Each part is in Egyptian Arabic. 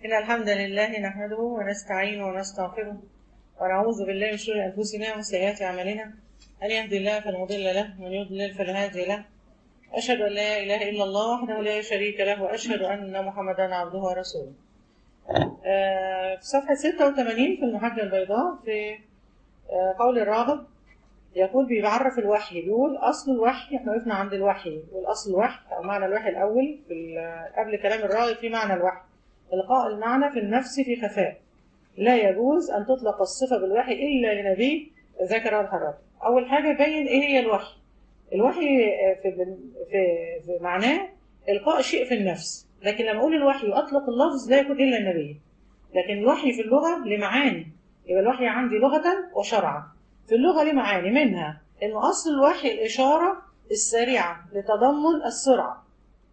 إن الحمد لله نحمده ونستعينه ونستغفره ونعوذ بالله من شرور أنفسنا وسيئات أعمالنا أن يهدي الله فلا مضل له ومن يضلل فلا هادي له أشهد أن لا إله إلا الله وحده لا شريك له وأشهد أن محمدا عبده ورسوله آه، في صفحة 86 في المحجة البيضاء في آه، قول الراغب يقول بيعرف الوحي بيقول أصل الوحي احنا وقفنا عند الوحي والأصل الوحي أو معنى الوحي الأول في ال- قبل كلام الراغب في معنى الوحي إلقاء المعنى في النفس في خفاء لا يجوز أن تطلق الصفة بالوحي إلا لنبي ذكر الحرام أول حاجة يبين إيه هي الوحي الوحي آه، في, في, في معناه إلقاء شيء في النفس لكن لما أقول الوحي وأطلق اللفظ لا يكون إلا النبي لكن الوحي في اللغة لمعاني يبقى الوحي عندي لغة وشرعا في اللغة له معاني منها إنه أصل الوحي الإشارة السريعة لتضمن السرعة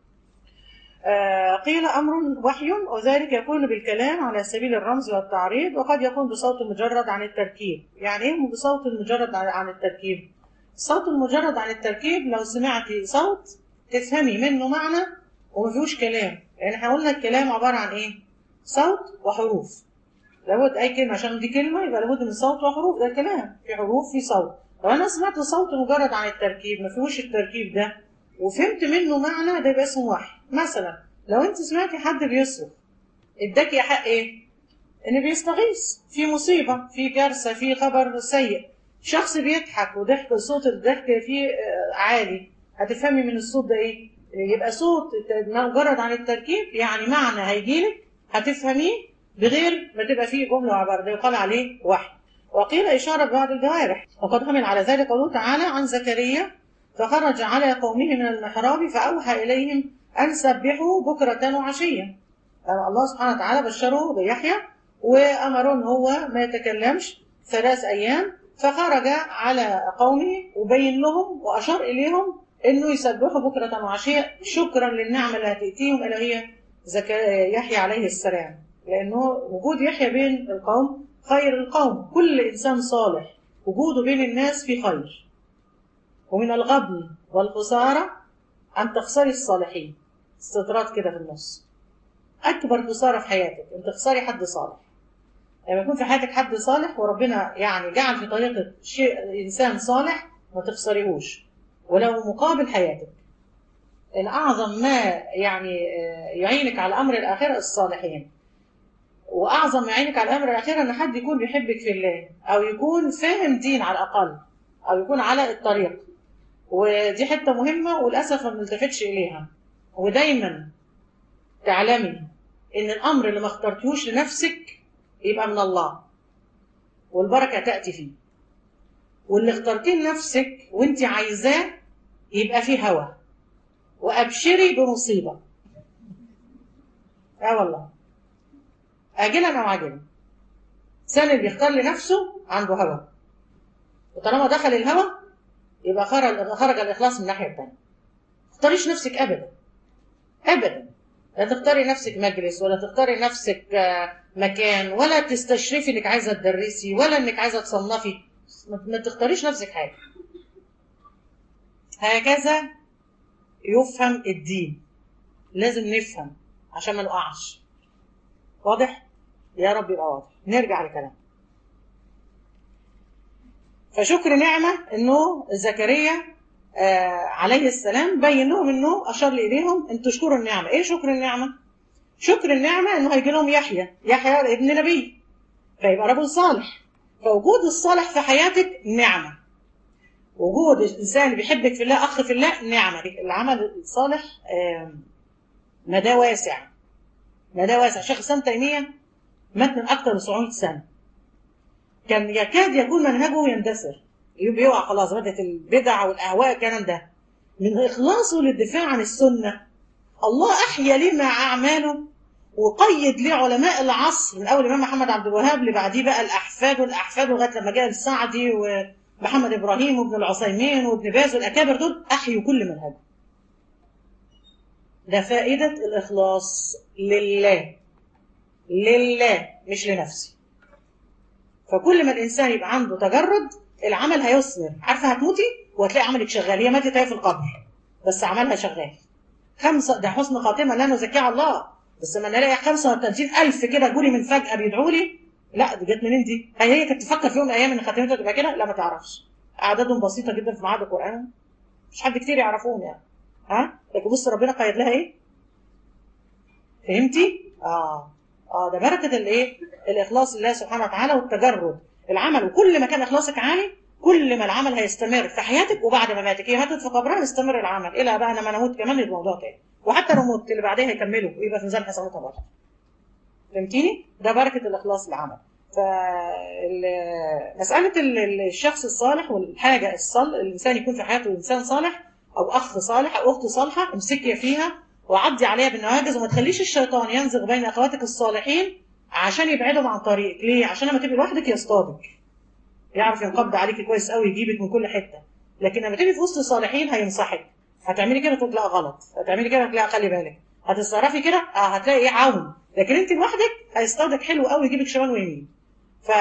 آه، قيل أمر وحي وذلك يكون بالكلام على سبيل الرمز والتعريض وقد يكون بصوت مجرد عن التركيب يعني إيه بصوت مجرد عن- عن التركيب الصوت المجرد عن التركيب لو سمعتي صوت تفهمي منه معنى وما فيهوش كلام يعني احنا قلنا الكلام عبارة عن ايه صوت وحروف لابد اي كلمة عشان دي كلمة يبقى لابد من صوت وحروف ده الكلام في حروف في صوت لو انا سمعت صوت مجرد عن التركيب ما فيهوش التركيب ده وفهمت منه معنى ده يبقى اسمه وحي مثلا لو انت سمعتي حد بيصرخ اداكي حق ايه ان بيستغيث في مصيبة في كارثة في خبر سيء شخص بيضحك وضحك صوت الضحك فيه آه، عالي هتفهمي من الصوت ده ايه يبقى صوت مجرد عن التركيب يعني معنى هيجيلك هتفهميه بغير ما تبقى فيه جملة وعبارة ده يقال عليه وحي وقيل إشارة ببعض الجوارح وقد حمل على ذلك قوله تعالى عن زكريا فخرج على قومه من المحراب فأوحى إليهم أن سبحوا بكرة وعشيا يعني الله سبحانه وتعالى بشره بيحيى وأمره إن هو ما يتكلمش ثلاث أيام فخرج على قومه وبين لهم وأشار إليهم إنه يسبحوا بكرة وعشيا شكرا للنعمة اللي هتأتيهم إلى هي زكا- يحيى عليه السلام لأنه وجود يحيى بين القوم خير القوم كل إنسان صالح وجوده بين الناس في خير ومن الغبن والخسارة أن تخسري الصالحين استطراد كده في النص أكبر خسارة في حياتك أن تخسري حد صالح لما يكون في حياتك حد صالح وربنا يعني جعل في طريقك شيء إنسان صالح ما تخسريهوش ولو مقابل حياتك الأعظم ما يعني آه، يعينك على أمر الآخرة الصالحين وأعظم ما يعينك على أمر الآخرة إن حد يكون بيحبك في الله أو يكون فاهم دين على الأقل أو يكون على الطريق ودي حتة مهمة وللأسف ما بنلتفتش إليها ودايما تعلمي إن الأمر اللي ما اخترتيهوش لنفسك يبقى من الله والبركة تأتي فيه واللي اخترتيه لنفسك وانت عايزاه يبقى فيه هوى وأبشري بمصيبة اه والله آجلا أو عاجلا الإنسان اللي بيختار لنفسه عنده هوى وطالما دخل الهوى يبقى خرج خرج الإخلاص من الناحية التانية ما تختاريش نفسك أبدا أبدا لا تختاري نفسك مجلس ولا تختاري نفسك آه، مكان ولا تستشرفي انك عايزه تدرسي ولا انك عايزه تصنفي ما- ما تختاريش نفسك حاجه هكذا يفهم الدين لازم نفهم عشان ما نقعش واضح يا رب يبقى واضح نرجع لكلام فشكر نعمة انه زكريا آه عليه السلام بين لهم انه اشار اليهم ان تشكروا النعمة ايه شكر النعمة شكر النعمة انه هيجي لهم يحيى يحيى ابن نبي فيبقى رجل صالح فوجود الصالح في حياتك نعمة وجود الانسان اللي بيحبك في الله اخ في الله نعمة العمل الصالح آم، مدى واسع مدى واسع شيخ الاسلام تيمية مات من اكثر من 700 سنة كان يكاد يكون منهجه يندثر بيقع خلاص بدأت البدع والاهواء الكلام ده من اخلاصه للدفاع عن السنه الله احيا ليه مع اعماله وقيد ليه علماء العصر من اول الامام محمد عبد الوهاب اللي بعديه بقى الاحفاد والاحفاد لغايه لما جاء السعدي ومحمد ابراهيم وابن العثيمين وابن باز والاكابر دول احيوا كل منهجه ده فائده الاخلاص لله لله مش لنفسي فكل ما الانسان يبقى عنده تجرد العمل هيثمر عارفه هتموتي وهتلاقي عملك شغال هي ماتت هي في القبر بس عملها شغال خمسه ده حسن خاتمه لا نزكي على الله بس لما الاقي 35000 كده جولي من فجاه بيدعوا لي لا دي جت منين دي؟ هي هي كانت تفكر في يوم من الايام ان خاتمتها تبقى كده؟ لا ما تعرفش. اعدادهم بسيطه جدا في معهد القران مش حد كتير يعرفوهم يعني. ها؟ لكن بص ربنا قيد لها ايه؟ فهمتي؟ اه اه ده بركه الايه؟ الاخلاص لله سبحانه وتعالى والتجرد العمل وكل ما كان اخلاصك عالي كل ما العمل هيستمر في حياتك وبعد مماتك هي ماتت في قبرها يستمر العمل الى بقى انا ما نموت كمان الموضوع تاني وحتى لو مت اللي بعدها هيكملوا ويبقى في ميزان حسناتها برضه فهمتيني؟ ده بركه الاخلاص العمل فمسألة الشخص الصالح والحاجة الصل الإنسان يكون في حياته إنسان صالح أو أخ صالح أو أخت صالحة امسكي فيها وعدي عليها بالنواجذ وما تخليش الشيطان ينزغ بين أخواتك الصالحين عشان يبعدهم عن طريقك ليه؟ عشان لما تبقي لوحدك يصطادك يعرف ينقض عليكي كويس قوي يجيبك من كل حتة لكن لما تبقي في وسط الصالحين هينصحك هتعملي كده تقول لا غلط هتعملي كده لا خلي بالك هتتصرفي كده اه هتلاقي ايه عون لكن انت لوحدك هيصطادك حلو قوي يجيبك شمال ويمين ف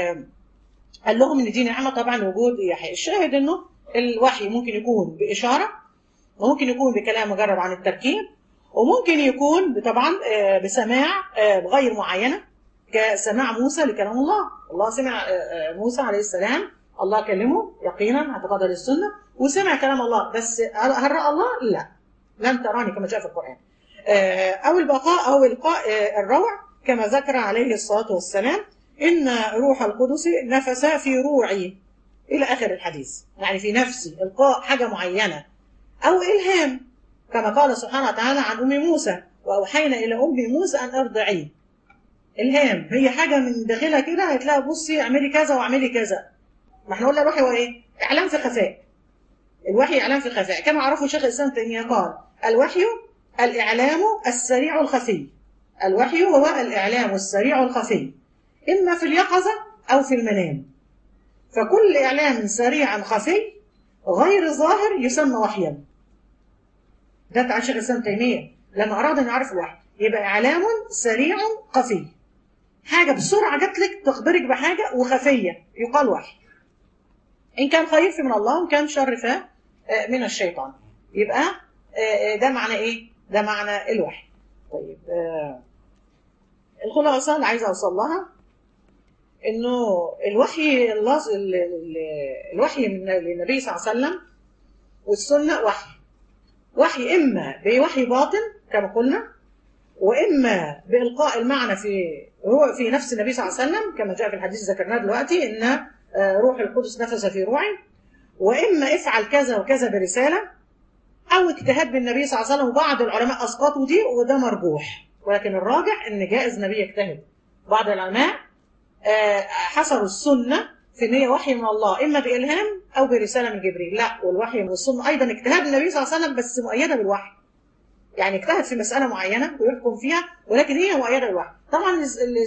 قال لهم ان دي نعمه طبعا وجود يحيى الشاهد انه الوحي ممكن يكون باشاره وممكن يكون بكلام مجرد عن التركيب وممكن يكون طبعا بسماع بغير معينه كسماع موسى لكلام الله الله سمع موسى عليه السلام الله كلمه يقينا اعتقادا للسنه وسمع كلام الله بس هل راى الله؟ لا لن تراني كما جاء في القران او البقاء او القاء الروع كما ذكر عليه الصلاه والسلام إن روح القدس نفس في روعي إلى آخر الحديث يعني في نفسي إلقاء حاجة معينة أو إلهام كما قال سبحانه وتعالى عن أم موسى وأوحينا إلى أم موسى أن أرضعيه إلهام هي حاجة من داخلها كده هتلاقي بصي اعملي كذا واعملي كذا ما احنا قلنا الوحي هو إيه؟ إعلام في خفاء الوحي إعلام في خفاء كما عرفه شيخ الإسلام تيمية قال الوحي الإعلام السريع الخفي الوحي هو الإعلام السريع الخفي إما في اليقظة أو في المنام فكل إعلام سريع خفي غير ظاهر يسمى وحيا ده بتاع شيخ الإسلام تيمية لما أراد أن يعرف الوحي يبقى إعلام سريع خفي حاجة بسرعة جات لك تخبرك بحاجة وخفية يقال وحي إن كان خير فمن الله وإن كان شر فمن الشيطان يبقى ده معنى إيه؟ ده معنى الوحي طيب الخلاصة اللي عايزة أوصل لها انه الوحي الله الوحي من النبي صلى الله عليه وسلم والسنه وحي وحي اما بوحي باطن كما قلنا واما بالقاء المعنى في في نفس النبي صلى الله عليه وسلم كما جاء في الحديث ذكرناه دلوقتي ان روح القدس نفس في روعي واما افعل كذا وكذا برساله او اجتهاد بالنبي صلى الله عليه وسلم وبعض العلماء اسقطوا دي وده مرجوح ولكن الراجح ان جائز النبي يجتهد بعض العلماء حصروا السنة في ان هي وحي من الله اما بالهام او برساله من جبريل لا والوحي والسنه ايضا اجتهاد النبي صلى الله عليه وسلم بس مؤيده بالوحي يعني اجتهد في مساله معينه ويحكم فيها ولكن هي مؤيده بالوحي طبعا اللي,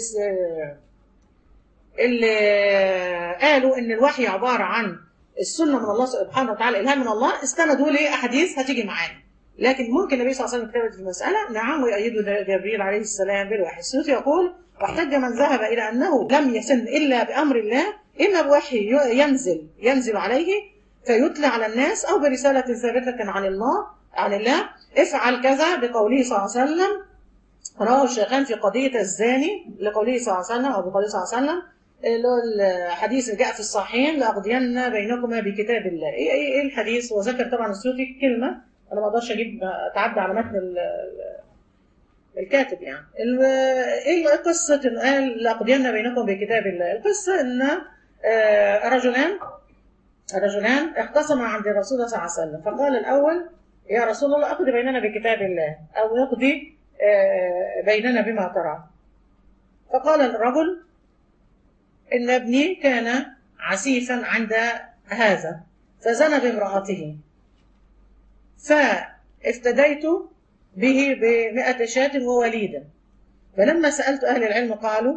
اللي قالوا ان الوحي عباره عن السنه من الله سبحانه وتعالى الهام من الله استندوا لاحاديث هتيجي معانا لكن ممكن النبي صلى الله عليه وسلم يجتهد في المساله نعم ويؤيده جبريل عليه السلام بالوحي السيوطي يقول واحتج من ذهب إلى أنه لم يسن إلا بأمر الله إما بوحي ينزل ينزل عليه فيتلى على الناس أو برسالة ثابتة عن الله عن الله افعل كذا بقوله صلى الله عليه وسلم رواه الشيخان في قضية الزاني لقوله صلى الله عليه وسلم أو بقوله صلى الله عليه وسلم اللي هو الحديث اللي جاء في الصحيحين لأقضين بينكما بكتاب الله إيه, إيه, إيه الحديث وذكر طبعا السيوطي كلمة أنا ما أقدرش أجيب أتعدى على متن الكاتب يعني ايه قصة قال لأقضين بينكم بكتاب الله القصة ان رجلان رجلان اختصما عند الرسول صلى الله عليه وسلم فقال الأول يا رسول الله أقضي بيننا بكتاب الله أو يقضي بيننا بما ترى فقال الرجل إن ابني كان عسيفا عند هذا فزنى بامرأته فافتديت به بمئة شاة ووليدا فلما سألت أهل العلم قالوا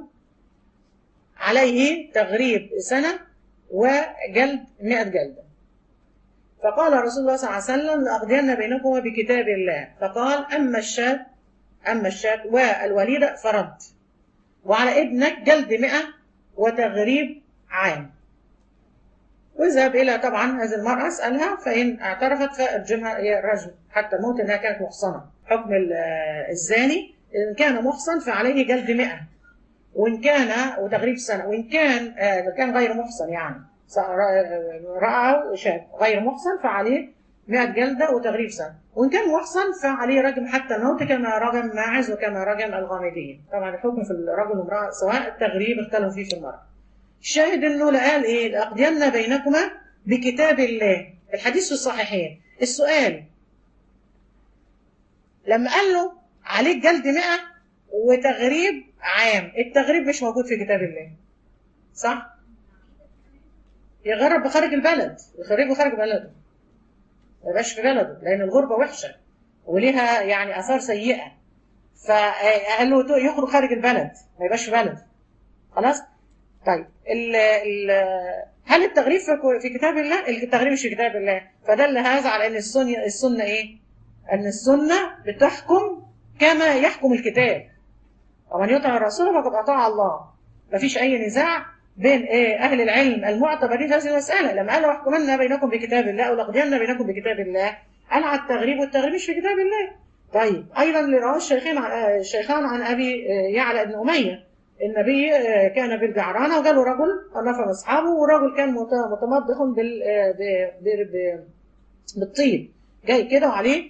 عليه تغريب سنة وجلد مئة جلدة فقال رسول الله صلى الله عليه وسلم لأقضين بينكم بكتاب الله فقال أما الشاة أما الشاة والوليدة فرد وعلى ابنك جلد مئة وتغريب عام وذهب إلى طبعا هذه المرأة أسألها فإن اعترفت فأرجمها هي الرجم حتى الموت إنها كانت محصنة حكم الزاني إن كان محصن فعليه جلد 100 وإن كان وتغريب سنة وإن كان آه كان غير محصن يعني رأى شاب غير محصن فعليه 100 جلدة وتغريب سنة وإن كان محصن فعليه رجم حتى الموت كما رجم ماعز وكما رجم الغامدين طبعا الحكم في الرجل والمرأة سواء التغريب اختلفوا فيه في المرأة الشاهد انه لقال ايه لأقضين بينكما بكتاب الله الحديث في الصحيحين السؤال لما قال له عليك جلد 100 وتغريب عام التغريب مش موجود في كتاب الله صح يغرب بخارج البلد يخرجه خارج بلده ما يبقاش في بلده لان الغربه وحشه وليها يعني اثار سيئه فقال له يخرج خارج البلد ما يبقاش في بلده خلاص طيب ال ال هل التغريب في في كتاب الله التغريب مش في كتاب الله فدل هذا على ان السنه السنه ايه ان السنه بتحكم كما يحكم الكتاب ومن يطع الرسول فقد اطاع الله مفيش اي نزاع بين إيه أهل العلم المعتبرين في هذه المسألة لما قالوا احكمنا بينكم بكتاب الله أو لقضينا بينكم بكتاب الله قال على التغريب والتغريب مش في كتاب الله طيب أيضا اللي رواه الشيخين عن الشيخان عن أبي يعلى بن أمية النبي كان بالجعرانة وجاله رجل نفر أصحابه والرجل كان متمضخ بال بالطيب جاي كده وعليه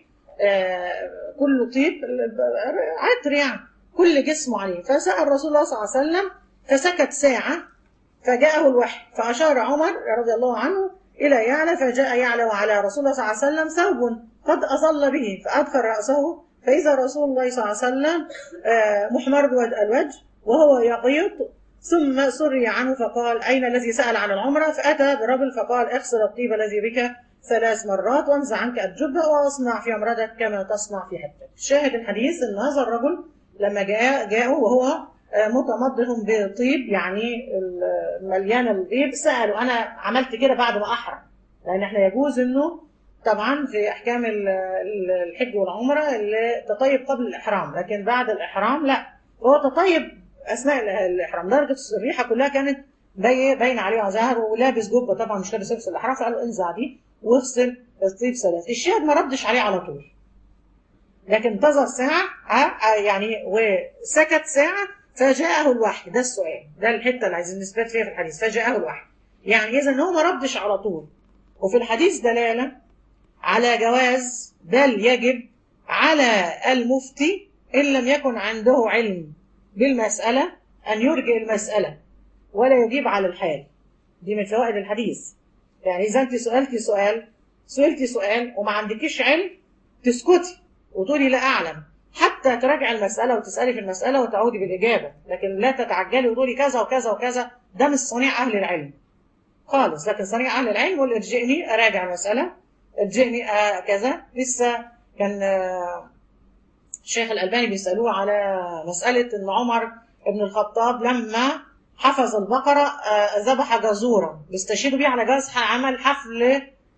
كله طيب عطر يعني كل جسمه عليه فسأل رسول الله صلى الله عليه وسلم فسكت ساعة فجاءه الوحي فأشار عمر رضي الله عنه إلى يعلى فجاء يعلى وعلى رسول الله صلى الله عليه وسلم ثوب قد أصل به فأدخل رأسه فإذا رسول الله صلى الله عليه وسلم محمر الوجه وهو يغيط ثم سري عنه فقال أين الذي سأل عن العمرة فأتى برجل فقال اغسل الطيب الذي بك ثلاث مرات وانزع عنك الجبة واصنع في عمرتك كما تصنع في حجتك شاهد الحديث أن هذا الرجل لما جاء جاءه وهو متمضغ بطيب يعني مليان الطيب سألوا أنا عملت كده بعد ما أحرم لأن احنا يجوز إنه طبعا في أحكام الحج والعمرة اللي تطيب قبل الإحرام لكن بعد الإحرام لا هو تطيب أثناء الإحرام درجة الريحة كلها كانت باين عليه زهر ولابس جبة طبعا مش لابس لبس الإحرام فقالوا انزع دي واغسل الطيب ثلاث الشاهد ما ردش عليه على طول لكن انتظر ساعة يعني وسكت ساعة فجاءه الوحي ده السؤال ده الحته اللي عايزين نثبت فيها في الحديث فجاءه الوحي يعني اذا هو ما ردش على طول وفي الحديث دلاله على جواز بل يجب على المفتي ان لم يكن عنده علم بالمساله ان يرجئ المساله ولا يجيب على الحال دي من فوائد الحديث يعني اذا انت سالتي سؤال سئلتي سؤال وما عندكيش علم تسكتي وتقولي لا اعلم حتى تراجع المسألة وتسألي في المسألة وتعودي بالإجابة لكن لا تتعجلي وتقولي كذا وكذا وكذا ده مش صنيع أهل العلم خالص لكن صنيع أهل العلم يقول ارجئني أراجع المسألة ارجئني آه كذا لسه كان آه الشيخ الألباني بيسألوه على مسألة إن عمر بن الخطاب لما حفظ البقرة آه ذبح جزورا بيستشهدوا بيه على جواز عمل حفل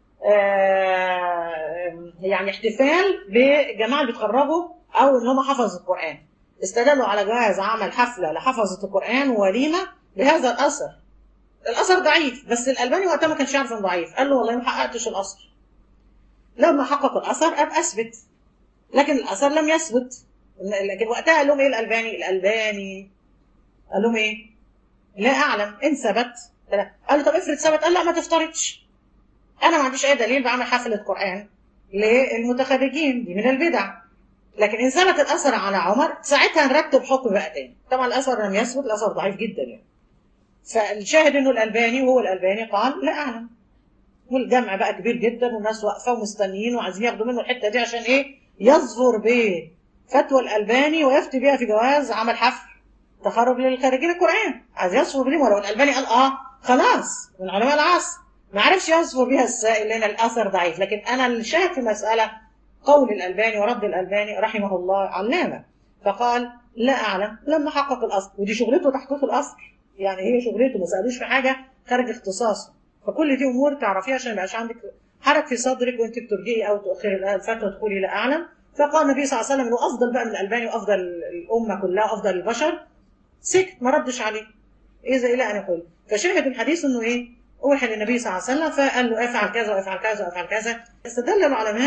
يعني احتفال بجماعة اللي بيتخرجوا او ان هم حفظوا القران استدلوا على جواز عمل حفله لحفظه القران ووليمه بهذا الاثر الاثر ضعيف بس الالباني وقتها ما كانش يعرف انه ضعيف قال له والله ما حققتش الاثر لما حقق الاثر ابقى اثبت لكن الاثر لم يثبت لكن وقتها قال لهم ايه الالباني الالباني قال لهم ايه لا اعلم ان ثبت قال له طب افرض ثبت قال لا ما تفترضش انا ما عنديش اي دليل بعمل حفله قران للمتخرجين دي من البدع لكن ان ثبت الاثر على عمر ساعتها نرتب حكم بقى تاني طبعا الاثر لم يثبت الاثر ضعيف جدا يعني فالشاهد انه الالباني وهو الالباني قال لا اعلم والجمع بقى كبير جدا والناس واقفه ومستنيين وعايزين ياخدوا منه الحته دي عشان ايه يظفر بفتوى الالباني ويفتي بها في جواز عمل حفل تخرج للخارجين القران عايز يظفر بهم ولو الالباني قال اه خلاص من علماء العصر ما عرفش يظفر بها السائل لان الاثر ضعيف لكن انا الشاهد في المساله قول الألباني ورد الألباني رحمه الله علامة فقال لا أعلم لما حقق الأصل ودي شغلته تحقيق الأصل يعني هي شغلته ما سألوش في حاجة خارج اختصاصه فكل دي أمور تعرفيها عشان ما يبقاش عندك حرج في صدرك وأنت بترجئي أو تؤخري الفتوى تقولي لا أعلم فقال النبي صلى الله عليه وسلم إنه أفضل بقى من الألباني وأفضل الأمة كلها أفضل البشر سكت ما ردش عليه إذا إلى أن يقول فشاهد الحديث إنه إيه أوحي للنبي صلى الله عليه وسلم فقال له افعل كذا وافعل كذا وافعل كذا استدل العلماء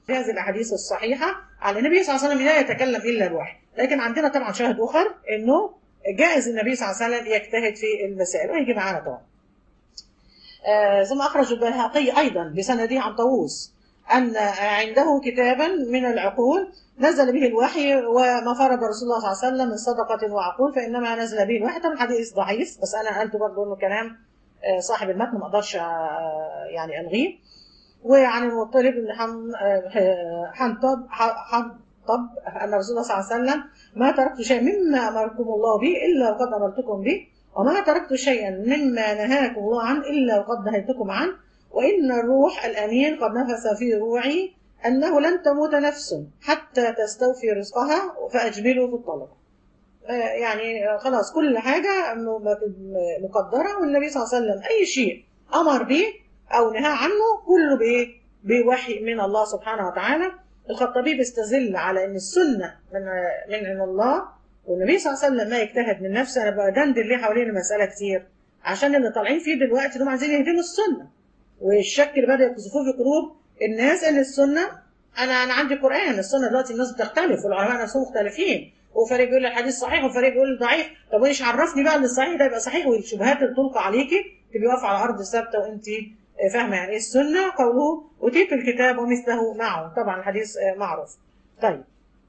في هذه الاحاديث الصحيحه على النبي صلى الله عليه وسلم لا يتكلم الا الوحي لكن عندنا طبعا شاهد اخر انه جائز النبي صلى الله عليه وسلم يجتهد في المسائل وهيجي معانا طبعا آه ثم اخرج البيهقي ايضا بسنده عن طاووس ان عنده كتابا من العقول نزل به الوحي وما فرض رسول الله صلى الله عليه وسلم من صدقه وعقول فانما نزل به الوحي طبعا الحديث ضعيف بس انا قلت برضه انه كلام آه صاحب المتن ما اقدرش آه يعني الغيه وعن المطلب بن حنطب حنطب ان رسول الله صلى الله عليه وسلم ما تركت شيئا مما امركم الله به الا وقد امرتكم به وما تركت شيئا مما نهاكم الله عنه الا وقد نهيتكم عنه وان الروح الامين قد نفث في روعي انه لن تموت نفس حتى تستوفي رزقها فاجملوا في الطلب. يعني خلاص كل حاجه مقدره والنبي صلى الله عليه وسلم اي شيء امر به او نهى عنه كله بايه؟ بوحي من الله سبحانه وتعالى الخطابي بيستدل على ان السنه من من من الله والنبي صلى الله عليه وسلم ما يجتهد من نفسه انا بدندن ليه حوالين المساله كتير عشان اللي طالعين فيه دلوقتي دول عايزين يهدموا السنه والشك اللي بدا يقذفوه في قلوب الناس ان السنه انا انا عندي قران السنه دلوقتي الناس بتختلف والعلماء نفسهم مختلفين وفريق بيقول الحديث صحيح وفريق بيقول ضعيف طب وايش عرفني بقى ان الصحيح ده يبقى صحيح والشبهات اللي تلقى عليكي تبقي واقفه على ارض ثابته وانت فاهمه يعني ايه السنه قوله اتيت الكتاب ومثله معه طبعا الحديث معروف طيب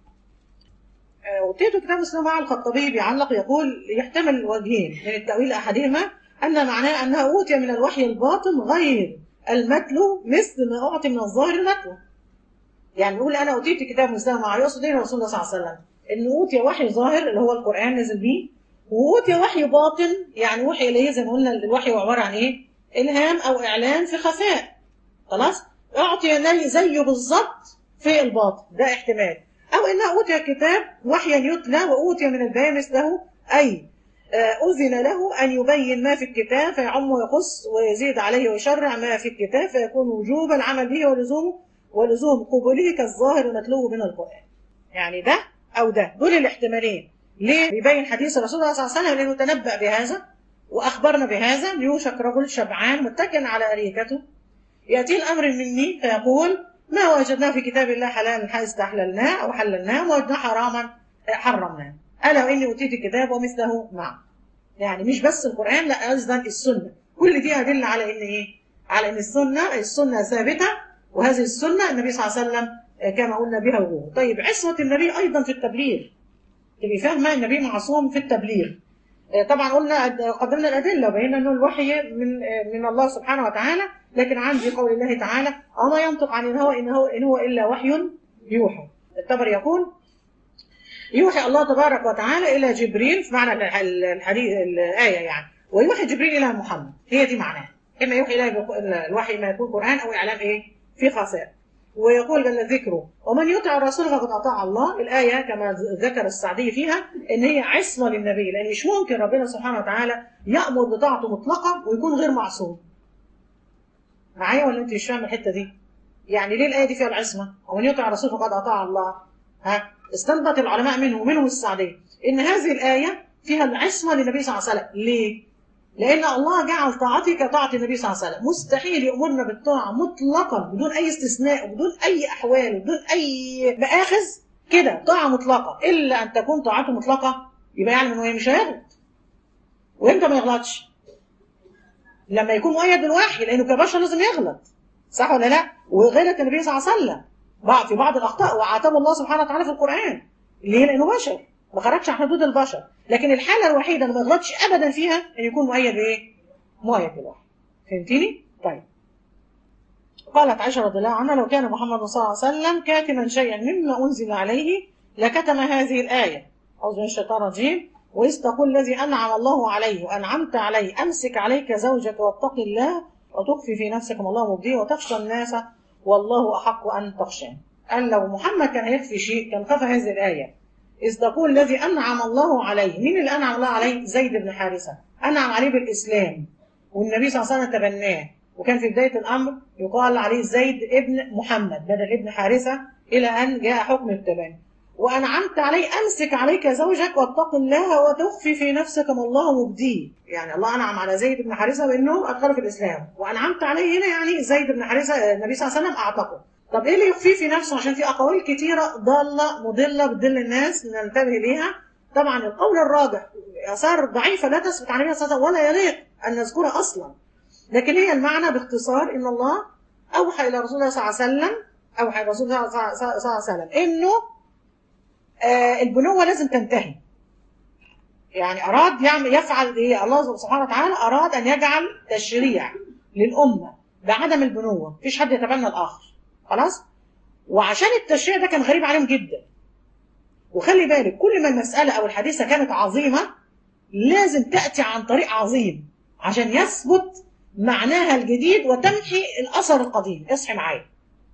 اتيت الكتاب ومثله معه الخطابي بيعلق يقول يحتمل وجهين من التاويل احدهما ان معناه انها اوتي من الوحي الباطن غير المتلو مثل ما اعطي من الظاهر المتلو يعني نقول انا اوتيت كتاب مثله معه يقصد ايه رسول الله صلى الله عليه وسلم ان اوتي وحي ظاهر اللي هو القران نزل بيه واوتي وحي باطن يعني وحي اليه زي ما قلنا الوحي هو عباره عن ايه؟ الهام او اعلان في خفاء خلاص اعطي لي زيه بالظبط في الباطن ده احتمال او انها اوتي كتاب وحيا يتلى واوتي من البيان مثله اي اذن له ان يبين ما في الكتاب فيعم ويقص ويزيد عليه ويشرع ما في الكتاب فيكون وجوب العمل به ولزومه ولزوم قبوله كالظاهر المتلو من القران يعني ده او ده دول الاحتمالين ليه بيبين حديث الرسول صلى الله عليه وسلم لانه تنبأ بهذا واخبرنا بهذا ليوشك رجل شبعان متكئا على اريكته ياتي الامر مني فيقول ما وجدناه في كتاب الله حلالا استحللناه او حللناه وما وجدناه حراما حرمناه الا واني اوتيت الكتاب ومثله معه يعني مش بس القران لا ايضا السنه كل دي ادله على ان ايه على ان السنه السنه ثابته وهذه السنه النبي صلى الله عليه وسلم كما قلنا بها وجوه طيب عصمه النبي ايضا في التبليغ تبقي فاهمه النبي معصوم في التبليغ طبعا قلنا قدمنا الادله وبينا انه الوحي من من الله سبحانه وتعالى لكن عندي قول الله تعالى وما ينطق عن الهوى ان هو ان هو الا وحي يوحى الطبر يقول يوحي الله تبارك وتعالى الى جبريل في معنى الحديث الايه يعني ويوحي جبريل الى محمد هي دي معناها اما يوحي اليه الوحي ما يكون قران او اعلام ايه في خفاء ويقول جل ذكره ومن يطع الرسول فقد اطاع الله الايه كما ذكر السعدي فيها ان هي عصمه للنبي لان مش ممكن ربنا سبحانه وتعالى يامر بطاعته مطلقه ويكون غير معصوم معايا ولا انت مش فاهم الحته دي يعني ليه الايه دي فيها العصمه ومن يطع الرسول فقد اطاع الله ها استنبط العلماء منه ومنهم السعدي ان هذه الايه فيها العصمه للنبي صلى الله عليه وسلم ليه لأن الله جعل طاعتي كطاعة النبي صلى الله عليه وسلم مستحيل يأمرنا بالطاعة مطلقا بدون أي استثناء وبدون أي أحوال وبدون أي مآخذ كده طاعة مطلقة إلا أن تكون طاعته مطلقة يبقى يعلم إنه مش هيغلط وإمتى ما يغلطش؟ لما يكون مؤيد بالوحي لأنه كبشر لازم يغلط صح ولا لا؟ وغلط النبي صلى الله عليه وسلم في بعض الأخطاء وعاتبه الله سبحانه وتعالى في القرآن ليه؟ لأنه بشر ما خرجش عن حدود البشر لكن الحاله الوحيده اللي ما يغلطش ابدا فيها ان يكون مؤيد بايه؟ مؤيد بالوحي فهمتني؟ طيب قالت عائشه رضي الله عنها لو كان محمد صلى الله عليه وسلم كاتما شيئا مما انزل عليه لكتم هذه الايه اعوذ من الشيطان الرجيم واذ تقول الذي انعم الله عليه وانعمت عليه امسك عليك زوجك واتق الله وتخفي في نفسك ما الله مبديه وتخشى الناس والله احق ان تخشاه قال لو محمد كان هيخفي شيء كان خفى هذه الايه إذ تقول الذي أنعم الله عليه مين اللي أنعم الله عليه زيد بن حارثة أنعم عليه بالإسلام والنبي صلى الله عليه وسلم تبناه وكان في بداية الأمر يقال عليه زيد ابن محمد بدل ابن حارثة إلى أن جاء حكم التبني وأنعمت عليه أمسك عليك زوجك واتق الله وتخفي في نفسك ما الله مبديه يعني الله أنعم على زيد بن حارثة بأنه أدخله في الإسلام وأنعمت عليه هنا يعني زيد بن حارثة النبي صلى الله عليه وسلم أعتقه طب ايه اللي يخفيه في نفسه عشان في اقاويل كتيره ضاله مضله بتضل الناس ننتبه ليها طبعا القول الراجح اثار ضعيفه لا تثبت عن النبي صلى الله عليه وسلم ولا يليق ان نذكرها اصلا لكن هي المعنى باختصار ان الله اوحى الى رسول الله صلى الله عليه وسلم اوحى الى رسول الله صلى الله عليه وسلم انه آه البنوه لازم تنتهي يعني اراد يعمل يفعل ايه الله سبحانه وتعالى اراد ان يجعل تشريع للامه بعدم البنوه مفيش حد يتبنى الاخر خلاص وعشان التشريع ده كان غريب عليهم جدا وخلي بالك كل ما المساله او الحادثه كانت عظيمه لازم تاتي عن طريق عظيم عشان يثبت معناها الجديد وتمحي الاثر القديم اصحي معايا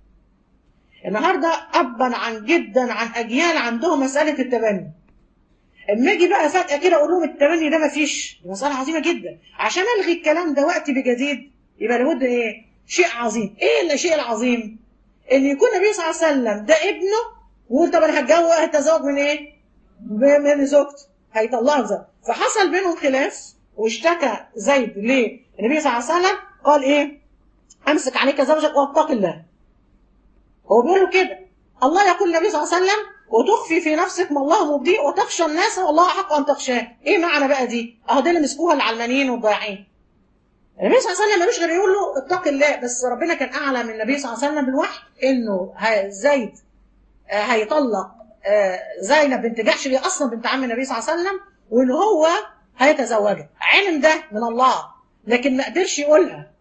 النهارده ابا عن جدا عن اجيال عندهم مساله التبني اما اجي بقى فجاه كده اقول لهم التبني ده مفيش دي مساله عظيمه جدا عشان الغي الكلام ده وقت بجديد يبقى لابد ايه شيء عظيم ايه الشيء العظيم ان يكون النبي صلى الله عليه وسلم ده ابنه ويقول طب انا هتجوز هتزوج من ايه من زوجته هيطلعها زوج فحصل بينهم خلاف واشتكى زيد للنبي صلى الله عليه وسلم قال ايه امسك عليك زوجك واتق الله هو بيقول له كده الله يقول النبي صلى الله عليه وسلم وتخفي في نفسك ما الله مبديه وتخشى الناس والله حق ان تخشاه ايه معنى بقى دي اهو ده اللي مسكوها العلمانيين والضايعين النبي صلى الله عليه وسلم ملوش غير يقول له اتق الله بس ربنا كان اعلى من النبي صلى الله عليه وسلم بالوحي انه زيد هيطلق زينب بنت جحش اللي اصلا بنت عم النبي صلى الله عليه وسلم وان هو هيتزوجها علم ده من الله لكن ما قدرش يقولها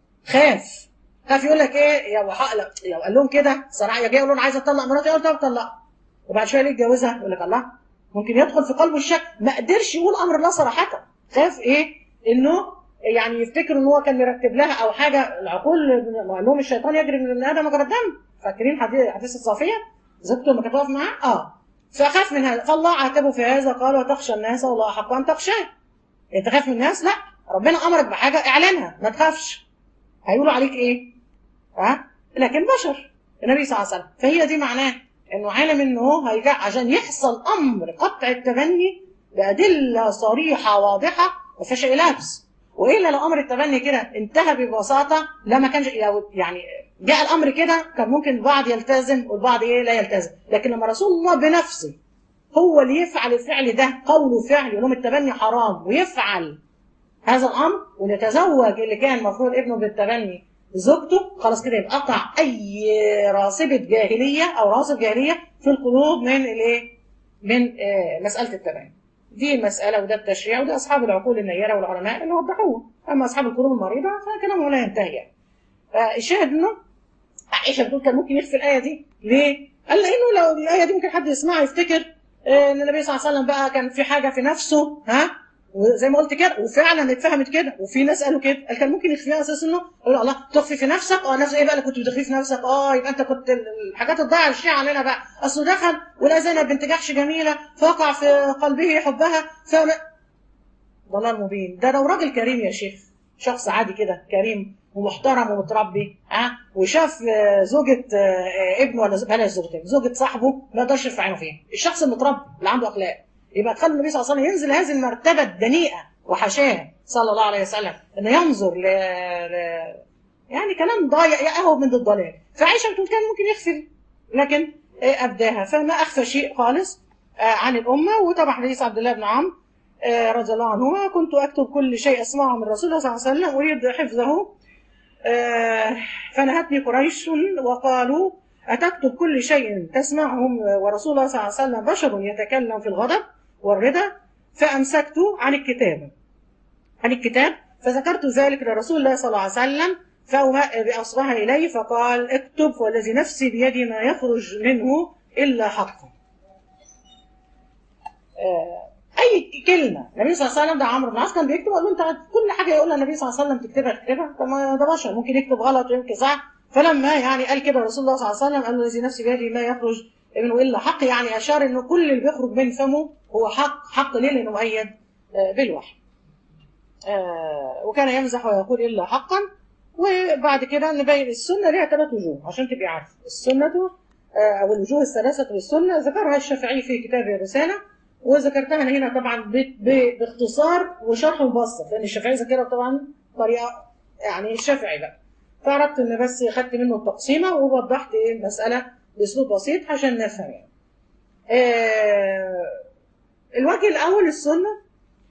خاف خاف يقول لك ايه يا وحق يا قال لهم كده صراحه يا جاي يقول له انا عايز اطلق مراتي يقول طب طلقها وبعد شويه ليه يتجوزها يقول لك الله ممكن يدخل في قلبه الشك ما قدرش يقول امر الله صراحه خاف ايه انه يعني يفتكر ان هو كان مرتب لها او حاجه العقول قال لهم الشيطان يجري من ادم مجرى الدم فاكرين حديث حديث الصافيه زوجته لما كانت واقفه معاه اه فخاف من هذا فالله عاتبه في هذا قال وتخشى الناس والله احق ان تخشاه انت خايف من الناس لا ربنا امرك بحاجه اعلنها ما تخافش هيقولوا عليك ايه ها لكن بشر النبي صلى الله عليه وسلم فهي دي معناه انه عالم انه هو هيجع عشان يحصل امر قطع التبني بادله صريحه واضحه ما فيهاش اي لبس والا لو امر التبني كده انتهى ببساطه لما كانش يعني جاء الامر كده كان ممكن البعض يلتزم والبعض ايه لا يلتزم لكن لما رسول الله بنفسه هو اللي يفعل الفعل ده قوله فعل يقول التبني حرام ويفعل هذا الامر ويتزوج اللي كان المفروض ابنه بالتبني زوجته خلاص كده يبقى قطع اي راسبه جاهليه او راسب جاهليه في القلوب من الايه؟ من آه مساله التبني. دي المساله وده التشريع وده اصحاب العقول النيره والعلماء اللي وضحوه اما اصحاب القلوب المريضه فكلامهم لا ينتهي يعني. فالشاهد انه عائشه بتقول كان ممكن يخفي الايه دي ليه؟ قال لانه لو الايه دي ممكن حد يسمعها يفتكر ان النبي صلى الله عليه وسلم بقى كان في حاجه في نفسه ها وزي ما قلت كده وفعلا اتفهمت كده وفي ناس قالوا كده قال كان ممكن يخفيها اساس انه يقول الله تخفي في نفسك اه نفس ايه بقى اللي كنت بتخفي في نفسك اه يبقى انت كنت الحاجات الضايعه الشيعة علينا بقى اصله دخل ولا زينب بنت جحش جميله فوقع في قلبه حبها فما ضلال مبين ده لو راجل كريم يا شيخ شخص عادي كده كريم ومحترم ومتربي ها أه؟ وشاف زوجة ابنه ولا بلاش زوجته زوجة صاحبه ما يقدرش يرفع عينه فيها الشخص المتربي اللي عنده اخلاق يبقى تخلي النبي صلى الله عليه وسلم ينزل هذه المرتبة الدنيئة وحشاه صلى الله عليه وسلم انه ينظر ل... ل... يعني كلام ضايع يأهب من الضلال فعائشة بتقول كان ممكن يغفل لكن أبداها فما أخفى شيء خالص عن الأمة وطبعا حديث عبد الله بن عمرو رضي الله عنهما كنت أكتب كل شيء أسمعه من رسول الله صلى الله عليه وسلم أريد حفظه فنهتني قريش وقالوا أتكتب كل شيء تسمعه ورسول الله صلى الله عليه وسلم بشر يتكلم في الغضب والرضا فأمسكت عن الكتاب عن الكتاب فذكرت ذلك لرسول الله صلى الله عليه وسلم بأصبح إليه فقال اكتب والذي نفسي بيدي ما يخرج منه إلا حقه أي كلمة النبي صلى الله عليه وسلم ده عمرو بن العاص كان بيكتب قال له أنت كل حاجة يقولها النبي صلى الله عليه وسلم تكتبها تكتبها طب ما ده بشر ممكن يكتب غلط ويمكن صح فلما يعني قال كده رسول الله صلى الله عليه وسلم قال له الذي نفسي بيدي ما يخرج منه إلا حق يعني أشار إنه كل اللي بيخرج من فمه هو حق حق ليه لأنه مؤيد بالوحي وكان يمزح ويقول إلا حقا وبعد كده نبين السنة ليها ثلاث وجوه عشان تبقي عارفة السنة أو الوجوه الثلاثة للسنة ذكرها الشافعي في كتابه الرسالة وذكرتها هنا طبعا باختصار وشرح مبسط لأن الشافعي ذكرها طبعا طريقة يعني الشافعي بقى فأردت إن بس خدت منه التقسيمة ووضحت إيه المسألة بأسلوب بسيط عشان نفهم يعني. آه الوجه الأول السنة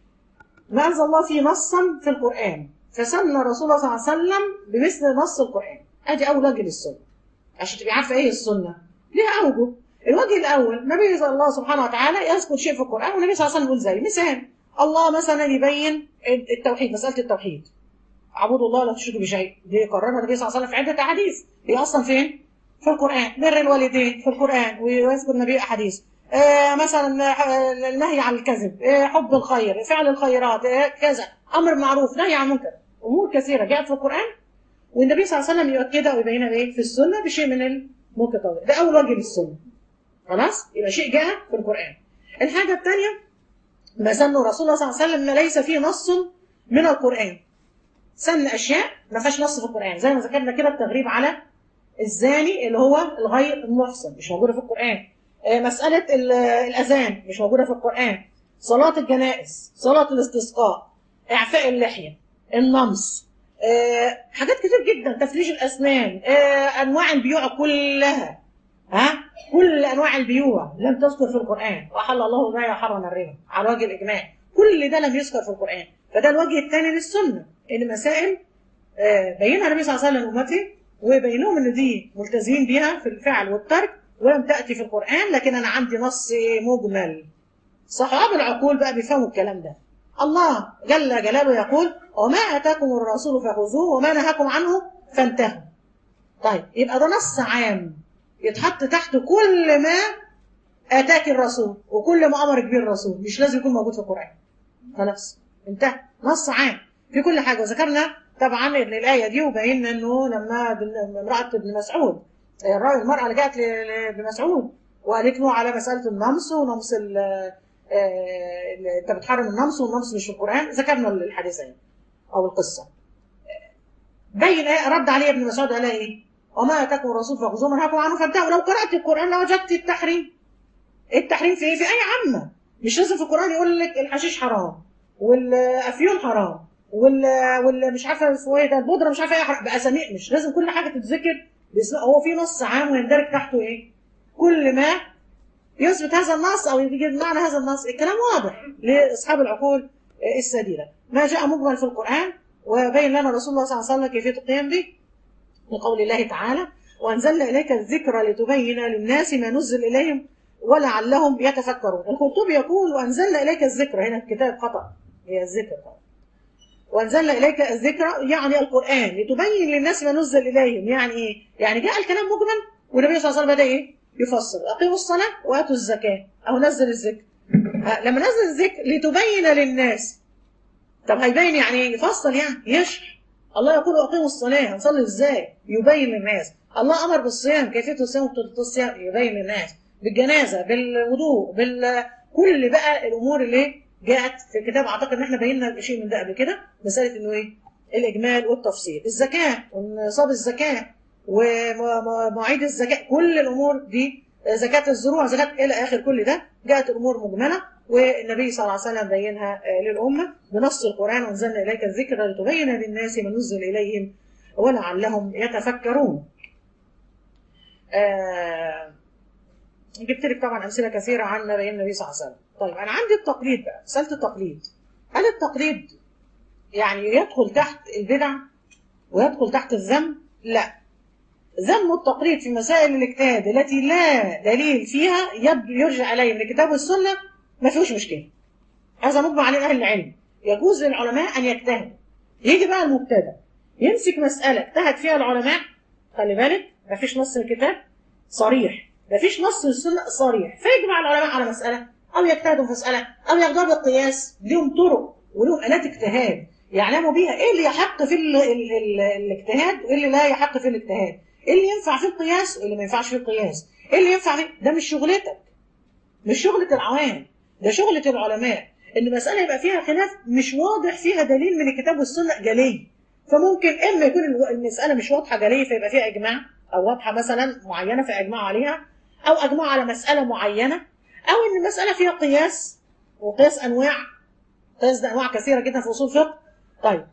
ما أنزل الله فيه نصا في القرآن فسن رسول الله صلى الله عليه وسلم بمثل نص القرآن أدي أول وجه للسنة عشان تبقي عارفة إيه السنة ليها أوجه الوجه الأول النبي صلى الله سبحانه وتعالى يذكر شيء في القرآن والنبي صلى الله عليه وسلم يقول زي مثال الله مثلا يبين التوحيد مسألة التوحيد اعبدوا الله لا تشركوا بشيء دي قررها النبي صلى الله عليه وسلم في عدة أحاديث هي أصلا فين؟ في القرآن بر الوالدين في القرآن ويذكر النبي أحاديث آه مثلا آه، النهي عن الكذب آه حب الخير فعل الخيرات آه كذا أمر معروف نهي عن منكر أمور كثيرة جاءت في القرآن والنبي صلى الله عليه وسلم يؤكدها ويبينها بايه في السنه بشيء من المنكر ده اول وجه للسنه خلاص يبقى شيء جاء في القران الحاجه الثانيه ما سن رسول الله صلى الله عليه وسلم ما ليس فيه نص من القران سن اشياء ما فيهاش نص في القران زي ما ذكرنا كده التغريب على الزاني اللي هو الغير المحصن مش موجوده في القران آه، مساله ال- الاذان مش موجوده في القران صلاه الجنائز صلاه الاستسقاء اعفاء اللحيه النمص آه، حاجات كتير جدا تفريج الاسنان آه، انواع البيوع كلها ها كل انواع البيوع لم تذكر في القران واحل الله البيع وحرم الربا على وجه الاجماع كل ده لم يذكر في القران فده الوجه الثاني للسنه ان مسائل آه، بينها النبي صلى الله عليه وسلم لامته وبين لهم ان دي ملتزمين بيها في الفعل والترك ولم تاتي في القران لكن انا عندي نص مجمل صحاب العقول بقى بيفهموا الكلام ده الله جل جلاله يقول وما اتاكم الرسول فخذوه وما نهاكم عنه فانتهوا طيب يبقى ده نص عام يتحط تحت كل ما اتاك الرسول وكل ما امرك به الرسول مش لازم يكون موجود في القران خلاص انتهى نص عام في كل حاجه وذكرنا طبعا ان الايه دي وبينا انه لما بن- امراه ابن مسعود الراي المراه اللي جاءت ل- لابن مسعود وقالت له على مساله النمص ونمص ال- آه، ال- انت بتحرم النمص والنمص مش في القران ذكرنا الحديثين او القصه بين ايه رد عليه ابن مسعود قال ايه وما اتاكم الرسول فخذوه منهاكم عنه فانتهوا لو قرات القران لوجدت التحريم التحريم في ايه في اي عامه مش لازم في القران يقول لك الحشيش حرام والافيون حرام وال وال مش عارفه اسمه ايه ده البودره مش عارفه ايه حرام باسامي مش لازم كل حاجه تتذكر باسم هو في نص عام ويندرج تحته ايه كل ما يثبت هذا النص او يجي معنى هذا النص الكلام واضح لاصحاب العقول السديده ما جاء مجمل في القران وبين لنا رسول الله صلى الله عليه وسلم كيفيه القيام به لقول الله تعالى وانزلنا اليك الذكر لتبين للناس ما نزل اليهم ولعلهم يتفكرون الخطوبي يقول وانزلنا اليك الذكر هنا الكتاب خطا هي الذكر طبعا وانزلنا اليك الذكر يعني القران لتبين للناس ما نزل اليهم يعني ايه يعني جاء الكلام مجمل والنبي صلى الله عليه وسلم بدا ايه يفصل اقيموا الصلاه واتوا الزكاه او نزل الذكر ها، لما نزل الذكر لتبين للناس طب هيبين يعني ايه يفصل يعني يشرح الله يقول اقيموا الصلاه هنصلي ازاي يبين للناس الله امر بالصيام كيفيه الصيام وبطولة الصيام يبين للناس بالجنازه بالوضوء بال كل بقى الامور اللي جاءت في الكتاب اعتقد ان احنا بينا شيء من ده قبل كده مساله انه ايه الاجمال والتفصيل الزكاه ونصاب الزكاه ومواعيد الزكاه كل الامور دي زكاه الزروع زكاه الى اخر كل ده جاءت الامور مجمله والنبي صلى الله عليه وسلم بينها آه، للامه بنص القران وانزلنا اليك الذكر لتبين للناس ما نزل اليهم ولعلهم يتفكرون. آه جبت لك طبعا امثله كثيره عن ما بين النبي صلى الله عليه وسلم. طيب انا عندي التقليد بقى، مساله التقليد. هل التقليد يعني يدخل تحت البدع ويدخل تحت الذم؟ لا. ذم التقليد في مسائل الاجتهاد التي لا دليل فيها يب- يرجع اليه من الكتاب والسنه ما فيهوش مشكله. هذا مجمع عليه اهل العلم. يجوز للعلماء ان يجتهدوا. يجي بقى المبتدع يمسك مساله اجتهد فيها العلماء خلي بالك ما فيش نص الكتاب صريح ما فيش نص السنه صريح فيجمع العلماء على مساله او يجتهدوا في مساله او ياخدوها بالقياس ليهم طرق ولهم الات اجتهاد يعلموا بيها ايه اللي يحق في ال ال ال الاجتهاد وايه اللي لا يحق في الاجتهاد ايه اللي ينفع في القياس وايه اللي ما ينفعش في القياس ايه اللي ينفع في ده مش شغلتك مش شغلة العوام ده شغلة العلماء ان مسألة يبقى فيها خلاف مش واضح فيها دليل من الكتاب والسنة جلي فممكن اما يكون الو- المسألة مش واضحة جلي فيبقى فيها اجماع او واضحة مثلا معينة فاجمعوا عليها او اجمعوا على مسألة معينة او ان المسألة فيها قياس وقياس انواع قياس ده انواع كثيرة جدا في اصول الفقه طيب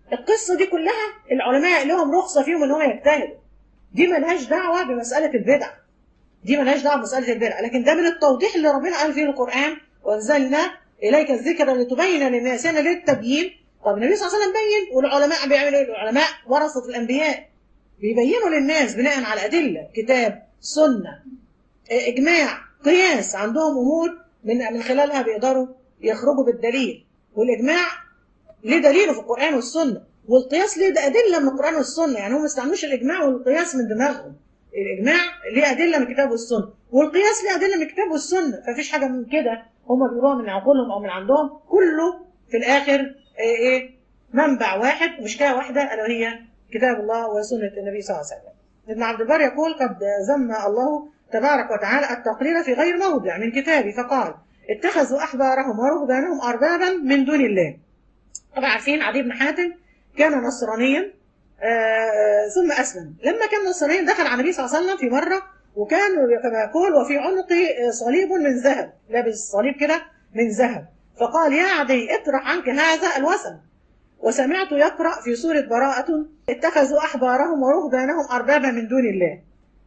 القصه دي كلها العلماء لهم رخصه فيهم ان هم يجتهدوا دي ملهاش دعوه بمساله البدع دي ملهاش دعوه بمساله البدع لكن ده من التوضيح اللي ربنا قال فيه القران وانزلنا اليك الذكر لتبين للناس هنا للتبيين طب النبي صلى الله عليه وسلم بين والعلماء بيعملوا ايه العلماء ورثه الانبياء بيبينوا للناس بناء على ادله كتاب سنه اجماع قياس عندهم امور من من خلالها بيقدروا يخرجوا بالدليل والاجماع ليه دليله في القران والسنه والقياس ليه ده ادله من القران والسنه يعني هم ما استعملوش الاجماع والقياس من دماغهم الاجماع ليه ادله من الكتاب والسنه والقياس ليه ادله من الكتاب والسنه فمفيش حاجه من كده هم بيقولوها من عقولهم او من عندهم كله في الاخر ايه, إيه منبع واحد مشكله واحده الا وهي كتاب الله وسنه النبي صلى الله عليه وسلم ابن عبد البر يقول قد ذم الله تبارك وتعالى التقرير في غير موضع من كتابه فقال اتخذوا احبارهم ورهبانهم اربابا من دون الله طبعا عارفين عدي بن حاتم كان نصرانيا آه ثم اسلم لما كان نصرانيا دخل على النبي صلى الله عليه وسلم في مره وكان كما يقول وفي عنقه صليب من ذهب لابس صليب كده من ذهب فقال يا عدي اطرح عنك هذا الوثن وسمعت يقرأ في سورة براءة اتخذوا أحبارهم ورهبانهم أربابا من دون الله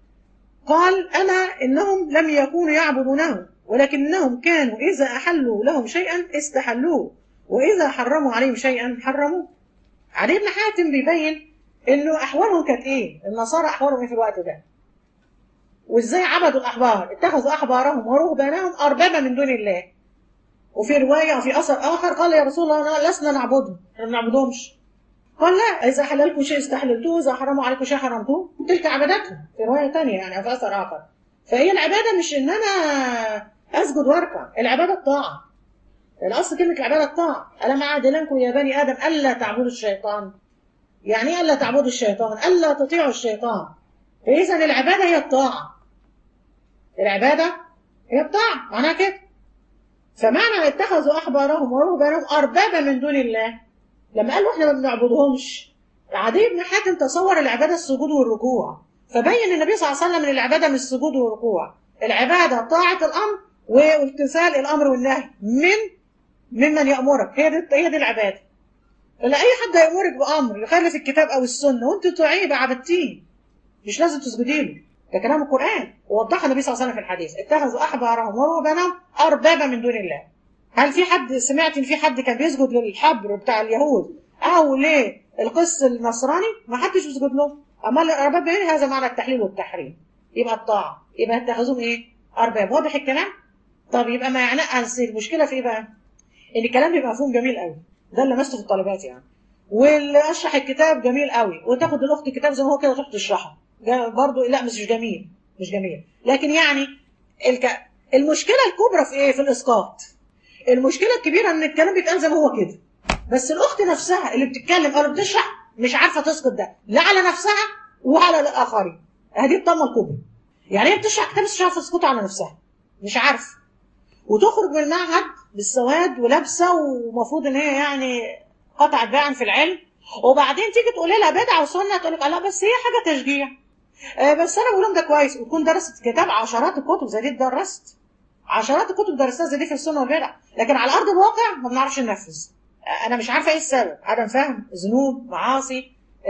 قال ألا إنهم لم يكونوا يعبدونهم ولكنهم كانوا إذا أحلوا لهم شيئا استحلوه وإذا حرموا عليهم شيئا حرموه علي بن حاتم بيبين إنه أحوالهم كانت إيه النصارى أحوالهم إيه في الوقت ده وإزاي عبدوا الأحبار اتخذوا أحبارهم ورهبانهم أربابا من دون الله وفي رواية وفي أثر آخر قال يا رسول الله لسنا نعبدهم احنا ما بنعبدهمش قال لا إذا حللكم شيء استحللتوه إذا حرموا عليكم شيء حرمتوه تلك عبادتهم في رواية ثانية يعني في أثر آخر فهي العبادة مش إن أنا أسجد وأركع العبادة الطاعة الأصل كلمة العبادة الطاعة ألم أعد لكم يا بني آدم ألا تعبدوا الشيطان يعني إيه ألا تعبدوا الشيطان ألا تطيعوا الشيطان فإذا العبادة هي الطاعة العبادة هي الطاعة معناها كده فمعنى اتخذوا احبارهم ورهبانهم اربابا من دون الله لما قالوا احنا ما بنعبدهمش عدي بن حاتم تصور العباده السجود والركوع فبين النبي صلى الله عليه وسلم ان العباده مش السجود والركوع العباده طاعه الامر وامتثال الامر والنهي من ممن يامرك هي دي هي دي العباده لا اي حد يامرك بامر يخالف الكتاب او السنه وانت تطيعيه يبقى عبدتيه مش لازم تسجدي له ده كلام القرآن ووضحها النبي صلى الله عليه وسلم في الحديث اتخذوا أحبارهم ورهبانهم أربابا من دون الله هل في حد سمعت إن في حد كان بيسجد للحبر بتاع اليهود أو للقس النصراني ما حدش بيسجد له أما الأرباب يعني هذا معنى التحليل والتحريم يبقى الطاعة يبقى اتخذوهم إيه أرباب واضح الكلام طب يبقى ما يعني المشكلة في إيه بقى إن الكلام بيبقى مفهوم جميل قوي ده اللي مسته في الطالبات يعني واللي أشرح الكتاب جميل قوي وتاخد الأخت الكتاب زي ما هو كده تروح تشرحه برضه لا مش جميل مش جميل لكن يعني الك... المشكله الكبرى في ايه في الاسقاط المشكله الكبيره ان الكلام بيتقال زي ما هو كده بس الاخت نفسها اللي بتتكلم او بتشرح مش عارفه تسقط ده لا على نفسها وعلى الاخرين هذه الطامه الكبرى يعني هي بتشرح كتاب مش عارفه تسقط على نفسها مش عارفه وتخرج من المعهد بالسواد ولابسه ومفروض ان هي يعني قطعت باعا في العلم وبعدين تيجي تقول لها بدعه وسنه تقول لك لا بس هي حاجه تشجيع آه بس انا بقول لهم ده كويس وتكون درست كتاب عشرات الكتب زي دي درست عشرات الكتب درستها زي دي في السنه والبدع لكن على ارض الواقع ما بنعرفش ننفذ آه انا مش عارفه ايه السبب عدم فهم ذنوب معاصي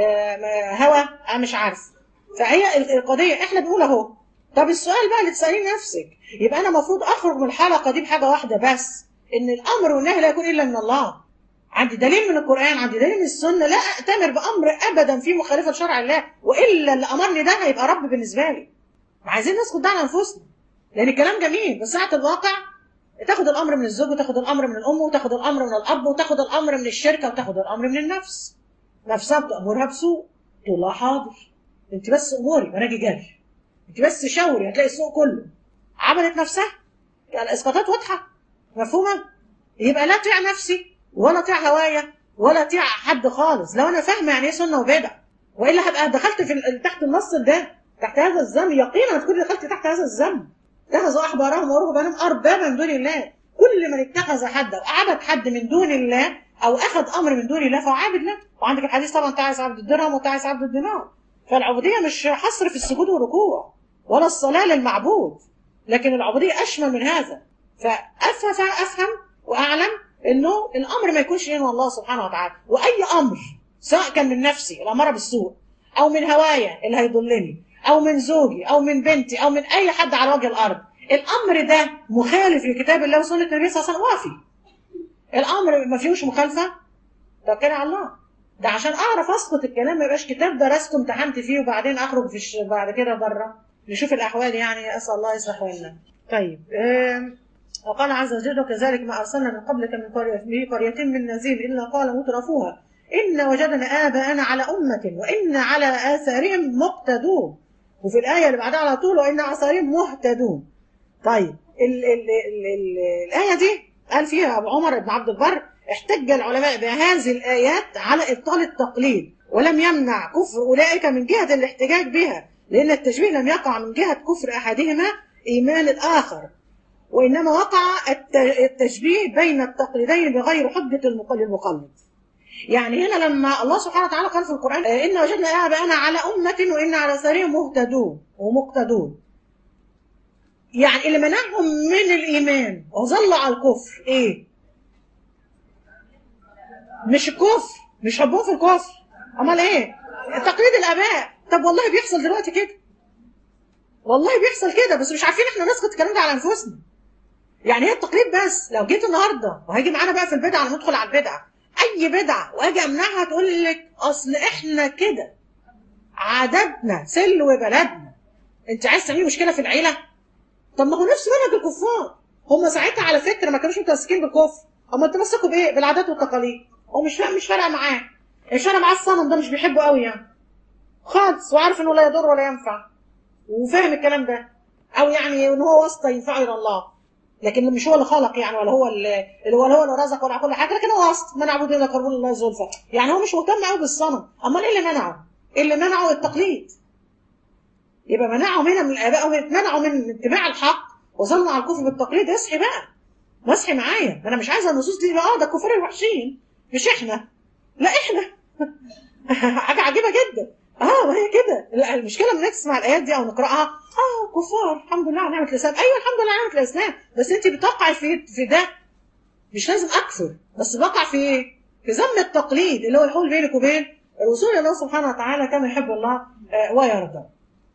آه هوى انا مش عارف فهي القضيه احنا بنقول اهو طب السؤال بقى اللي تساليه نفسك يبقى انا المفروض اخرج من الحلقه دي بحاجه واحده بس ان الامر والنهي لا يكون الا من الله عندي دليل من القرآن عندي دليل من السنة لا أأتمر بأمر أبدا في مخالفة شرع الله وإلا اللي أمرني ده هيبقى رب بالنسبة لي عايزين نسكت ده على أنفسنا لأن الكلام جميل بس ساعة الواقع تاخد الأمر من الزوج وتاخد الأمر من الأم وتاخد الأمر من الأب وتاخد الأمر من الشركة وتاخد الأمر من النفس نفسها بتأمرها بسوء تقول لها حاضر أنت بس أموري وأنا أجي جري أنت بس شاوري هتلاقي السوق كله عملت نفسها الإسقاطات واضحة مفهومة يبقى لا تطيع نفسي ولا اطيع هوايا ولا اطيع حد خالص لو انا فاهمه يعني ايه سنه وبدع والا هبقى دخلت في تحت النص ده تحت هذا الذنب يقينا هتكون دخلت تحت هذا الذنب اتخذوا احبارهم ورهبانهم اربابا من دون الله كل من اتخذ حد او عبد حد من دون الله او اخذ امر من دون الله فهو عابد له وعندك الحديث طبعا تعس عبد الدرهم وتعس عبد الدينار فالعبوديه مش حصر في السجود والركوع ولا الصلاه للمعبود لكن العبوديه اشمل من هذا فافهم افهم واعلم انه الامر ما يكونش من الله سبحانه وتعالى واي امر سواء كان من نفسي الاماره بالسوء او من هوايا اللي هيضلني او من زوجي او من بنتي او من اي حد على وجه الارض الامر ده مخالف لكتاب الله وسنه النبي صلى الله عليه وسلم وافي الامر ما فيهوش مخالفه توكلي على الله ده عشان اعرف اسقط الكلام ما يبقاش كتاب درسته امتحنت فيه وبعدين اخرج في الش... بعد كده بره نشوف الاحوال يعني اسال الله يصلح حالنا طيب آم، وقال عز وجل وكذلك ما ارسلنا من قبلك من قريه في قريه من نذير الا قال مترفوها ان وجدنا اباءنا على امه وان على اثارهم مقتدون وفي الايه اللي بعدها على طول وان على اثارهم مهتدون طيب ال ال ال ال الآية دي قال فيها أبو عمر بن عبد البر احتج العلماء بهذه الآيات على إبطال التقليد ولم يمنع كفر أولئك من جهة الاحتجاج بها لأن التشبيه لم يقع من جهة كفر أحدهما إيمان الآخر وإنما وقع الت- التشبيه بين التقليدين بغير حجة المقل- المقلد يعني هنا لما الله سبحانه وتعالى قال في القرآن آه، إن وجدنا آباءنا على أمة وإن على سرهم مهتدون ومقتدون يعني اللي منعهم من الإيمان وظل على الكفر إيه؟ مش الكفر مش حبهم في الكفر أمال إيه؟ تقليد الآباء طب والله بيحصل دلوقتي كده والله بيحصل كده بس مش عارفين احنا نسقط الكلام ده على انفسنا يعني هي التقليد بس لو جيت النهارده وهيجي معانا بقى في البدعه لما ندخل على البدعه اي بدعه واجي امنعها تقول لك اصل احنا كده عاداتنا سلو بلدنا انت عايز تعملي مشكله في العيله طب ما هو نفس منهج الكفار هم ساعتها على فكره ما كانوش متمسكين بالكفر هم تمسكوا بايه بالعادات والتقاليد هو مش فاهم مش فارقه معاه مش فارقه معاه الصنم ده مش بيحبه قوي يعني خالص وعارف انه لا يضر ولا ينفع وفاهم الكلام ده او يعني ان هو واسطه ينفعه الى الله لكن مش هو اللي خلق يعني ولا هو اللي اللي ولا هو اللي رزق ولا كل حاجه لكن هو واسط ما نعبد الا قربون الله زلفى يعني هو مش مهتم قوي بالصنم امال ايه اللي منعه؟ اللي منعه التقليد يبقى منعهم هنا من الاباء ومنعوا من اتباع الحق وظلوا على الكفر بالتقليد اصحي بقى ما اصحي معايا انا مش عايزه النصوص دي اه ده الكفار الوحشين مش احنا لا احنا حاجه عجيبه جدا اه ما هي كده لا، المشكله لما نسمع الايات دي او نقراها اه كفار الحمد لله على نعمه الاسلام ايوه الحمد لله على نعمه الاسلام بس انت بتقعي في في ده مش لازم اكفر بس بقع في ايه؟ في ذم التقليد اللي هو الحول بينك وبين الوصول الى الله سبحانه وتعالى كما يحب الله آه، ويرضى.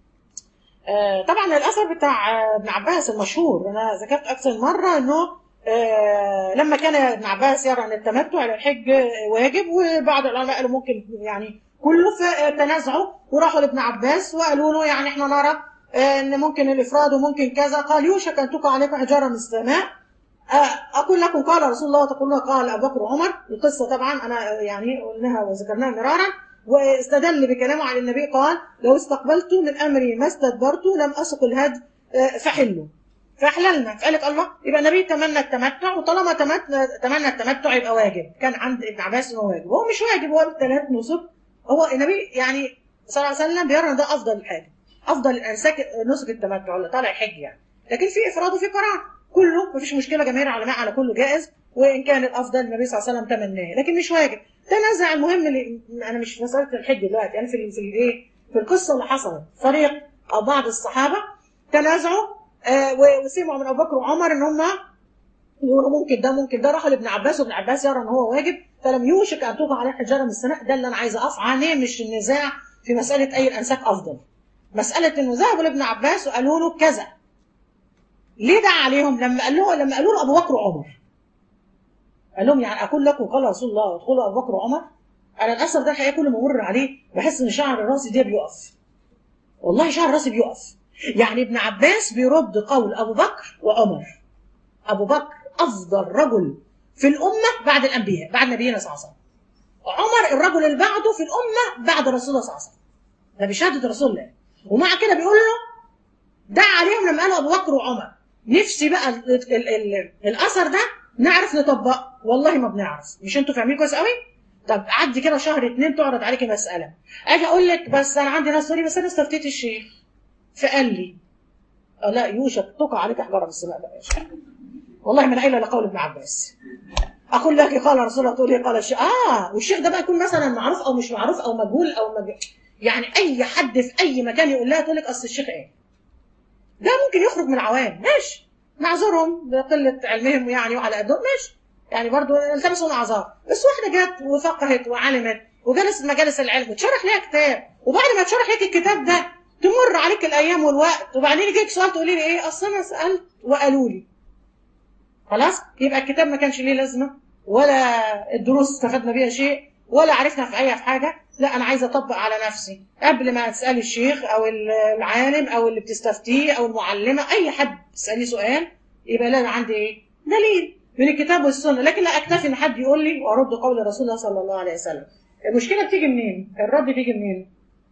آه، طبعا الاثر بتاع آه، ابن عباس المشهور انا ذكرت اكثر من مره انه آه، لما كان ابن عباس يرى ان التمتع الى الحج آه، واجب وبعض العلماء قالوا ممكن يعني كله فتنازعوا وراحوا لابن عباس وقالوا له يعني احنا نرى آه، ان ممكن الافراد وممكن كذا قال يوشك ان تقع عليكم حجاره من السماء آه، اقول لكم قال رسول الله وتقولون قال ابو بكر وعمر القصه طبعا انا آه، يعني قلناها وذكرناها مرارا واستدل بكلامه على النبي قال لو استقبلت من امري ما استدبرت لم اسق الهدي آه، فحلوا فاحللنا فقال لك الله يبقى النبي تمنى التمتع وطالما تمنى تمنى التمتع يبقى واجب كان عند ابن عباس انه واجب هو مش واجب هو ثلاث نسك هو النبي يعني صلى الله عليه وسلم بيرى ان ده افضل حاجه افضل الانساك نسك التمتع اللي طالع حج يعني لكن في افراد وفي قران كله مفيش مشكله جماهير العلماء على كله جائز وان كان الافضل النبي صلى الله عليه وسلم تمناه لكن مش واجب تنازع المهم اللي انا مش في مساله الحج دلوقتي انا في ال- في الايه في القصه اللي حصلت فريق او بعض الصحابه تنازعوا آه، و- وسمعوا من ابو بكر وعمر ان هم يقولوا ممكن ده ممكن ده راحوا لابن عباس وابن عباس يرى ان هو واجب فلم يوشك ان توقع عليه حجاره من السماء ده اللي انا عايزه اقف عليه مش النزاع في مساله اي الانساك افضل مساله انه ذهبوا لابن عباس وقالوا له كذا ليه دعا عليهم لما قال له لما قالوا له ابو بكر وعمر قال لهم يعني اقول لكم قال رسول الله وادخلوا ابو بكر وعمر انا الاثر ده الحقيقه كل ما امر عليه بحس ان شعر راسي ده بيقف والله شعر راسي بيقف يعني ابن عباس بيرد قول ابو بكر وعمر ابو بكر افضل رجل في الامه بعد الانبياء بعد نبينا صلى الله عليه وسلم عمر الرجل اللي بعده في الامه بعد رسول الله صلى الله عليه وسلم ده بشهاده رسول الله ومع كده بيقول له دعا عليهم لما قالوا ابو بكر وعمر نفسي بقى ال ال ال الاثر ده نعرف نطبقه والله ما بنعرف مش انتوا فاهمين كويس قوي طب عدي كده شهر اتنين تعرض عليكي مساله اجي اقول لك بس انا عندي ناس تقول لي بس انا استفتيت الشيخ فقال لي آه لا يوشك تقع عليك حجاره من السماء بقى يا شيخ والله من قايله لقول ابن عباس اقول لك قال رسول الله تقول لي قال الشيخ اه والشيخ ده بقى يكون مثلا معروف او مش معروف او مجهول او مج... يعني اي حد في اي مكان يقول لها تقول لك اصل الشيخ ايه ده ممكن يخرج من العوام ماشي نعذرهم بقله علمهم يعني وعلى قدهم ماشي يعني برضو التمسوا الاعذار بس واحده جت وفقهت وعلمت وجلست مجالس العلم وتشرح ليها كتاب وبعد ما تشرح لك الكتاب ده تمر عليك الايام والوقت وبعدين يجيك سؤال تقولي لي ايه اصل انا سالت وقالوا لي خلاص يبقى الكتاب ما كانش ليه لازمه ولا الدروس استفدنا بيها شيء ولا عرفنا في اي في حاجه لا انا عايزه اطبق على نفسي قبل ما تسالي الشيخ او العالم او اللي بتستفتيه او المعلمه اي حد تسالي سؤال يبقى لا عندي ايه دليل من الكتاب والسنه لكن لا اكتفي ان حد يقول لي وارد قول رسول الله صلى الله عليه وسلم المشكله بتيجي منين الرد بيجي منين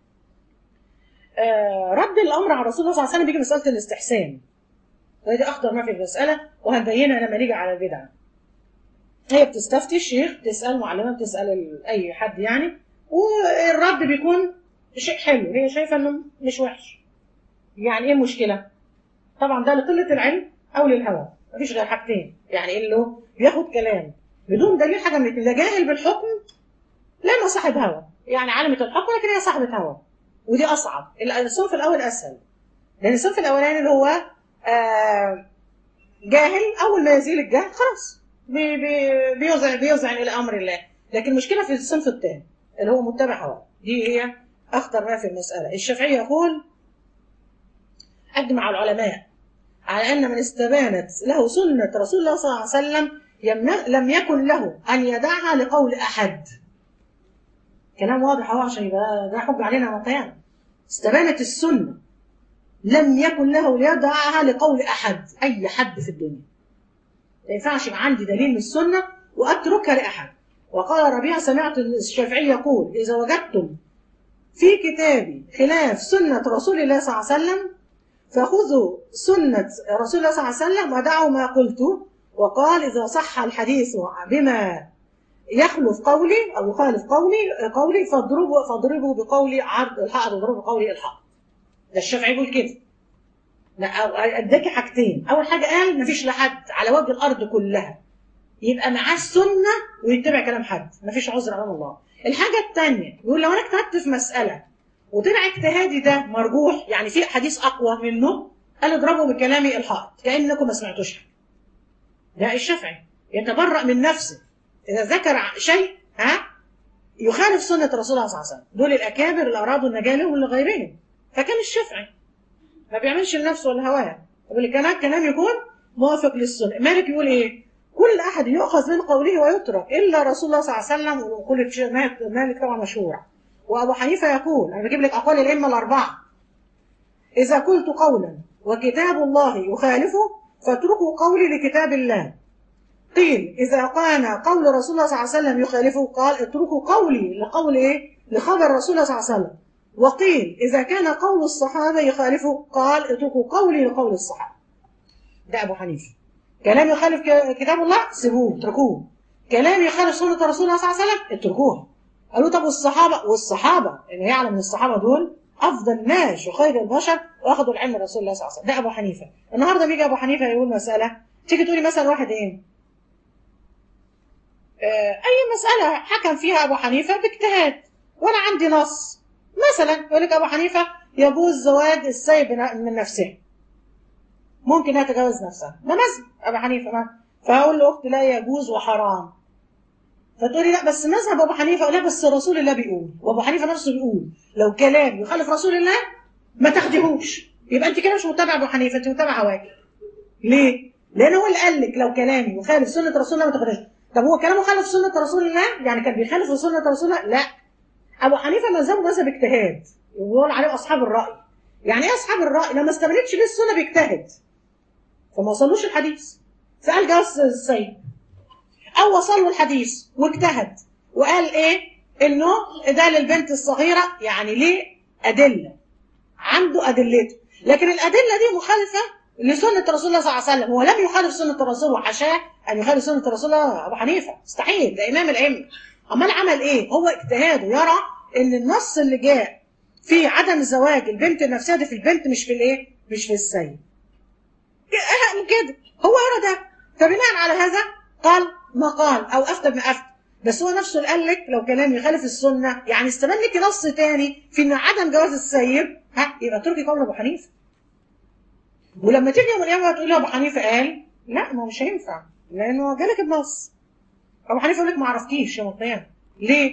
آه رد الامر على رسول الله صلى الله عليه وسلم بيجي مساله الاستحسان ودي اخطر ما في المساله وهنبينها لما نيجي على البدعه هي بتستفتي الشيخ بتسال معلمه بتسال اي حد يعني والرد بيكون شيء حلو هي شايفه انه مش وحش يعني ايه المشكله طبعا ده لقله العلم او للهوى مفيش غير حاجتين يعني اللي بياخد كلام بدون دليل حاجه من لا جاهل بالحكم لا ما صاحب هوى يعني عالمة الحكم لكن هي صاحبة هوى ودي أصعب الصنف الأول أسهل لأن الصنف الأولاني اللي هو آه جاهل أول ما يزيل الجهل خلاص بي بي بيوزع بيوزع إلى أمر الله لكن المشكلة في الصنف الثاني اللي هو متبع هوى دي هي أخطر ما في المسألة الشافعي يقول أجمع العلماء على أن من استبانت له سنة رسول الله صلى الله عليه وسلم لم يكن له أن يدعها لقول أحد كلام واضح اهو عشان يبقى ده حج علينا يوم القيامه استبانت السنه لم يكن له ليدعها لقول احد اي حد في الدنيا ما ينفعش يبقى عندي دليل من السنه واتركها لاحد وقال ربيع سمعت الشافعي يقول اذا وجدتم في كتابي خلاف سنه رسول الله صلى الله عليه وسلم فخذوا سنه رسول الله صلى الله عليه وسلم ودعوا ما قلت وقال اذا صح الحديث بما يخلف قولي او يخالف قولي قولي فاضربوا فاضربوا بقولي عرض الحق اضربوا بقولي الحق ده الشافعي يقول كده لا اداكي حاجتين اول حاجه قال مفيش لحد على وجه الارض كلها يبقى معاه السنه ويتبع كلام حد مفيش عذر امام الله الحاجه الثانيه يقول لو انا اجتهدت في مساله وطلع اجتهادي ده مرجوح يعني في حديث اقوى منه قال اضربوا بكلامي الحق كانكم ما سمعتوش حاجه ده الشافعي يتبرأ من نفسه إذا ذكر شيء ها يخالف سنة رسول الله صلى الله عليه وسلم دول الأكابر اللي أرادوا النجاة لهم ولغيرهم فكان الشافعي ما بيعملش لنفسه ولا هواه واللي كان كلام يكون موافق للسنة مالك يقول إيه كل أحد يؤخذ من قوله ويترك إلا رسول الله صلى الله عليه وسلم وكل مالك طبعا مشهورة وأبو حنيفة يقول أنا بجيب لك أقوال الأئمة الأربعة إذا قلت قولا وكتاب الله يخالفه فاتركوا قولي لكتاب الله قيل إذا كان قول رسول الله صلى الله عليه وسلم يخالفه قال اتركوا قولي لقول إيه؟ لخبر رسول الله صلى الله عليه وسلم وقيل إذا كان قول الصحابة يخالفه قال اتركوا قولي لقول الصحابة ده أبو حنيفة كلام يخالف كتاب الله سيبوه اتركوه كلام يخالف سنة رسول الله صلى الله عليه وسلم اتركوها قالوا طب والصحابة والصحابة إن يعلم من الصحابة دول أفضل الناس وخير البشر وأخذوا العلم من رسول الله صلى الله عليه وسلم ده أبو حنيفة النهاردة بيجي أبو حنيفة يقول مسألة تيجي تقولي مثلا واحد إيه أي مسألة حكم فيها أبو حنيفة باجتهاد وأنا عندي نص مثلا يقول لك أبو حنيفة يجوز زواج السيب من نفسه ممكن يتجوز نفسها ده مذهب أبو حنيفة ما فأقول له أختي لا يجوز وحرام فتقولي لا بس مذهب أبو حنيفة لا بس رسول الله بيقول وأبو حنيفة نفسه بيقول لو كلام يخالف رسول الله ما تاخديهوش يبقى أنت كده مش متابع أبو حنيفة أنت متابع هواك ليه؟ لأن هو اللي قال لك لو كلامي يخالف سنة رسول الله ما تاخدهاش طب هو كلامه خالف سنة رسول الله؟ يعني كان بيخالف سنة رسول الله؟ لا. أبو حنيفة مذهبه مذهب اجتهاد، ويقول عليه أصحاب الرأي. يعني إيه أصحاب الرأي؟ لما استبانتش ليه السنة بيجتهد. فما وصلوش الحديث. فقال جواز السيد. أو وصل له الحديث واجتهد وقال إيه؟ إنه ده للبنت الصغيرة يعني ليه أدلة. عنده أدلته. لكن الأدلة دي مخالفة لسنة رسول الله صلى الله عليه وسلم هو لم يخالف سنة الرسول وحاشاه أن يخالف سنة رسول الله أبو حنيفة مستحيل ده إمام الأئمة أمال عمل إيه؟ هو اجتهاده يرى إن النص اللي جاء في عدم زواج البنت النفسية دي في البنت مش في الإيه؟ مش في السيد كده هو يرى ده فبناء على هذا قال ما قال أو أفتى بما أفتى بس هو نفسه اللي قال لك لو كلام يخالف السنة يعني استبان لك نص تاني في إن عدم جواز السيب ها يبقى تركي قول أبو حنيفة ولما تيجي يوم القيامه تقول له ابو حنيفه قال لا ما هو مش هينفع لانه جالك النص ابو حنيفه يقول لك ما عرفتيش يوم القيامه ليه؟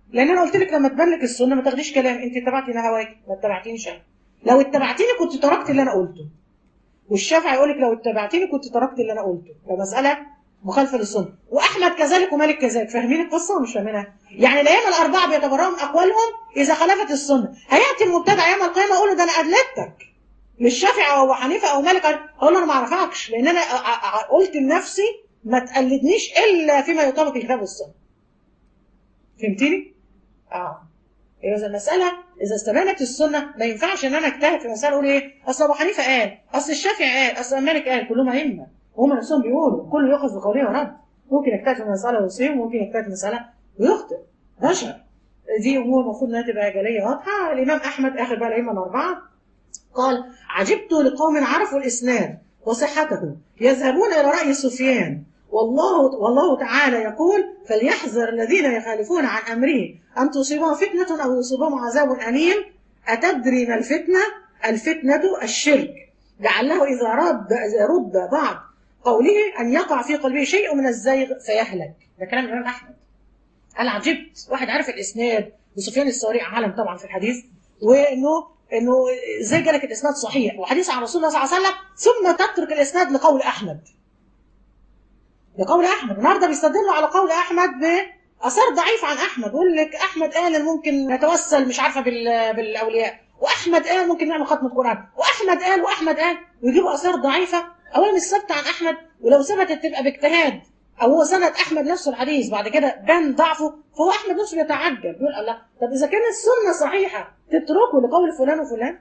لان انا قلت لك لما تبان لك السنه ما تاخديش كلام انت اتبعتي هواك ما اتبعتينيش انا لو اتبعتيني كنت تركت اللي انا قلته والشافعي يقول لك لو اتبعتيني كنت تركت اللي انا قلته فمساله مخالفه للسنه واحمد كذلك ومالك كذلك فاهمين القصه ولا مش فاهمينها يعني الائمه الاربعه بيتبرؤوا من اقوالهم اذا خالفت السنه هياتي المبتدع يوم القيامه يقول له ده انا ادلتك للشافعي او حنيفه او مالك اقول له انا ما اعرفكش لان انا قلت لنفسي ما تقلدنيش الا فيما يطابق الكتاب والسنه فهمتيني؟ اه اذا المساله اذا استبانت السنه ما ينفعش ان انا اجتهد في مساله اقول ايه؟ اصل ابو حنيفه قال، اصل الشافعي قال، اصل مالك قال، كلهم ائمه وهم نفسهم بيقولوا كله ياخذ بقوله ورد ممكن يجتهد في مساله ويصيب وممكن يجتهد في مساله ويخطئ بشر دي امور المفروض انها تبقى جليه واضحه الامام احمد اخر بقى الائمه الاربعه قال عجبت لقوم عرفوا الاسناد وصحته يذهبون الى راي سفيان والله والله تعالى يقول فليحذر الذين يخالفون عن امره ان تصيبهم فتنه او يصيبهم عذاب اليم اتدري ما الفتنه؟ الفتنه الشرك لعله اذا رد اذا رد بعض قوله ان يقع في قلبه شيء من الزيغ فيهلك ده كلام الامام احمد قال عجبت واحد عارف الاسناد وسفيان الثوري عالم طبعا في الحديث وانه انه ازاي جالك الاسناد صحيح وحديث عن رسول الله صلى الله عليه وسلم ثم تترك الاسناد لقول احمد لقول احمد النهارده بيستدلوا على قول احمد باثار ضعيف عن احمد يقول لك احمد قال ممكن نتوسل مش عارفه بالاولياء واحمد قال ممكن نعمل ختمه قران واحمد قال واحمد قال ويجيبوا اثار ضعيفه اولا مش ثابته عن احمد ولو ثبتت تبقى باجتهاد او هو سند احمد نفسه الحديث بعد كده بان ضعفه فهو احمد نفسه بيتعجب يقول الله طب اذا كانت السنه صحيحه تتركه لقول فلان وفلان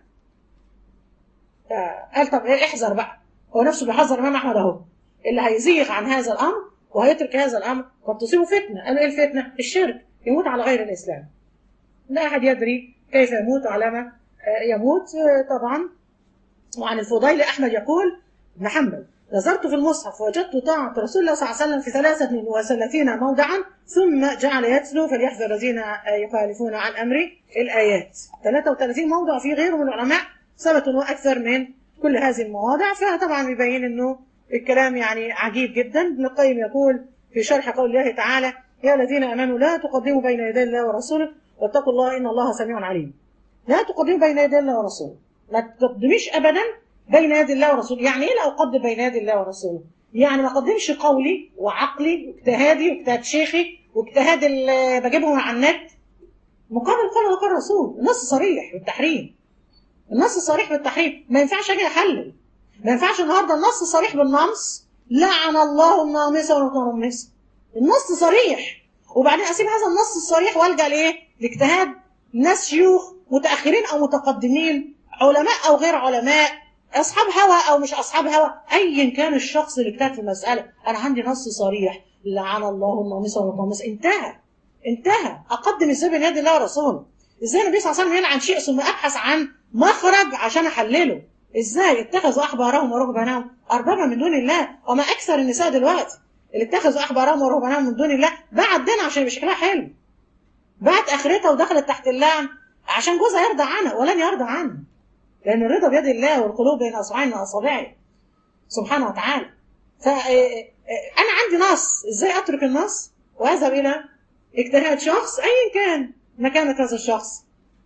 قال طب ايه احذر بقى هو نفسه بيحذر الامام احمد اهو اللي هيزيغ عن هذا الامر وهيترك هذا الامر قد تصيبه فتنه قالوا ايه الفتنه؟ الشرك يموت على غير الاسلام لا احد يدري كيف يموت على ما يموت طبعا وعن الفضيل احمد يقول بن حنبل نظرت في المصحف وجدت طاعة رسول الله صلى الله عليه وسلم في 33 موضعا ثم جعل يتلو فليحذر الذين يخالفون عن أمره الآيات 33 موضع في غيره من العلماء ثبتوا أكثر من كل هذه المواضع فطبعا بيبين أنه الكلام يعني عجيب جدا ابن القيم يقول في شرح قول الله تعالى يا الذين آمنوا لا تقدموا بين يدي الله ورسوله واتقوا الله إن الله سميع عليم لا تقدموا بين يدي الله ورسوله ما تقدميش أبدا بين يدي الله ورسوله يعني ايه لا اقدم بين يدي الله ورسوله يعني ما اقدمش قولي وعقلي واجتهادي واجتهاد شيخي واجتهاد اللي بجيبه من على النت مقابل قول وقال الرسول النص صريح بالتحريم النص صريح بالتحريم ما ينفعش اجي احلل ما ينفعش النهارده النص صريح بالنمص لعن الله النامصه والمتنمصه النص صريح وبعدين اسيب هذا النص الصريح والجا لايه؟ لاجتهاد ناس شيوخ متاخرين او متقدمين علماء او غير علماء اصحاب هوى او مش اصحاب هوى ايا كان الشخص اللي اجتهد في المساله انا عندي نص صريح لعن الله النامصه والمتنمصه انتهى انتهى اقدم ازاي بين يد الله ورسوله ازاي النبي صلى الله عليه وسلم يلعن شيء ثم ابحث عن مخرج عشان احلله ازاي اتخذوا احبارهم ورهبانهم اربابا من دون الله وما اكثر النساء دلوقتي اللي اتخذوا احبارهم ورهبانهم من دون الله باعت دينها عشان يبقى شكلها حلو باعت اخرتها ودخلت تحت اللعن عشان جوزها يرضى عنها ولن يرضى عنها لأن الرضا بيد الله والقلوب بين أصبعين من أصابعه سبحانه وتعالى فأنا عندي نص إزاي أترك النص وأذهب إلى اجتهاد شخص أيا كان مكانة هذا الشخص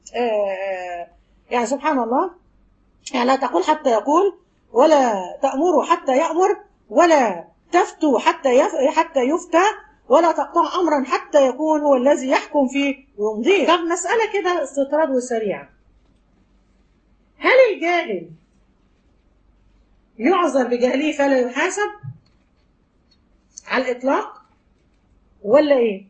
يعني سبحان الله يعني لا تقول حتى يقول ولا تأمروا حتى يأمر ولا تفتوا حتى يف... حتى يفتى ولا تقطع أمرا حتى يكون هو الذي يحكم فيه ويمضيه طب مسألة كده استطراد وسريعة هل الجاهل يعذر بجهله فلا يحاسب على الإطلاق ولا إيه؟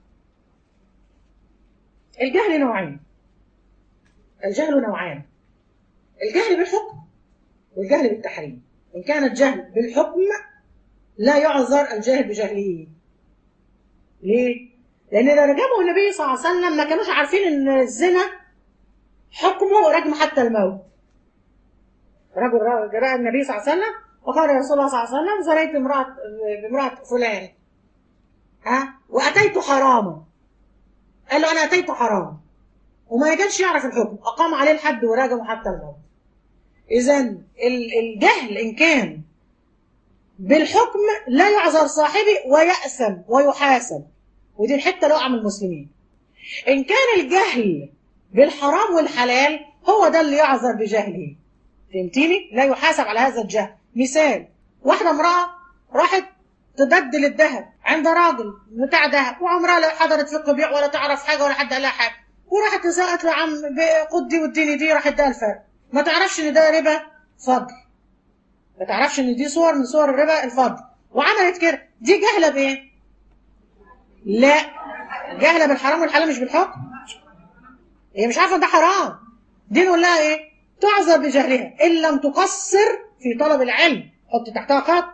الجهل نوعين الجهل نوعان الجهل بالحكم والجهل بالتحريم إن كان الجهل بالحكم لا يعذر الجاهل بجهله ليه؟ لأن إذا رجموا النبي صلى الله عليه وسلم ما كانوش عارفين إن الزنا حكمه رجم حتى الموت رجل جاء النبي صلى الله عليه وسلم وقال رسول الله صلى الله عليه وسلم زنيت امرأة بامرأة فلان ها وأتيت حراما قال له أنا أتيت حراما وما كانش يعرف الحكم أقام عليه الحد ورجمه حتى الموت إذا الجهل إن كان بالحكم لا يعذر صاحبه ويأثم ويحاسب ودي الحتة اللي وقع من المسلمين ان كان الجهل بالحرام والحلال هو ده اللي يعذر بجهله فهمتيني لا يحاسب على هذا الجهل مثال واحده امراه راحت تبدل الذهب عند راجل بتاع ذهب وعمرها لا حضرت فقه بيع ولا تعرف حاجه ولا حد قال لها حاجه وراحت تسالت له عم خد دي واديني دي راحت اداها الفرق ما تعرفش ان ده ربا فضل ما تعرفش ان دي صور من صور الربا الفضل وعملت كده دي جهله بايه؟ لا جهله بالحرام والحلال مش بالحكم هي مش عارفه ان ده حرام دي نقول لها ايه؟ تعذر بجهلها ان لم تقصر في طلب العلم حط تحتها خط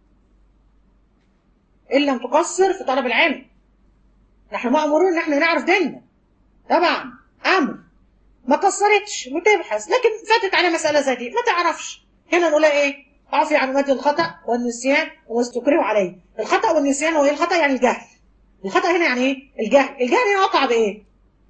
ان لم تقصر في طلب العلم نحن مأمورون ان احنا نعرف ديننا طبعا امر ما قصرتش وتبحث لكن فاتت على مساله زي دي ما تعرفش هنا نقول لها ايه اعفي عن مد الخطا والنسيان واستكرهوا عليه الخطا والنسيان هو ايه الخطا يعني الجهل الخطا هنا يعني ايه الجهل الجهل هنا وقع بايه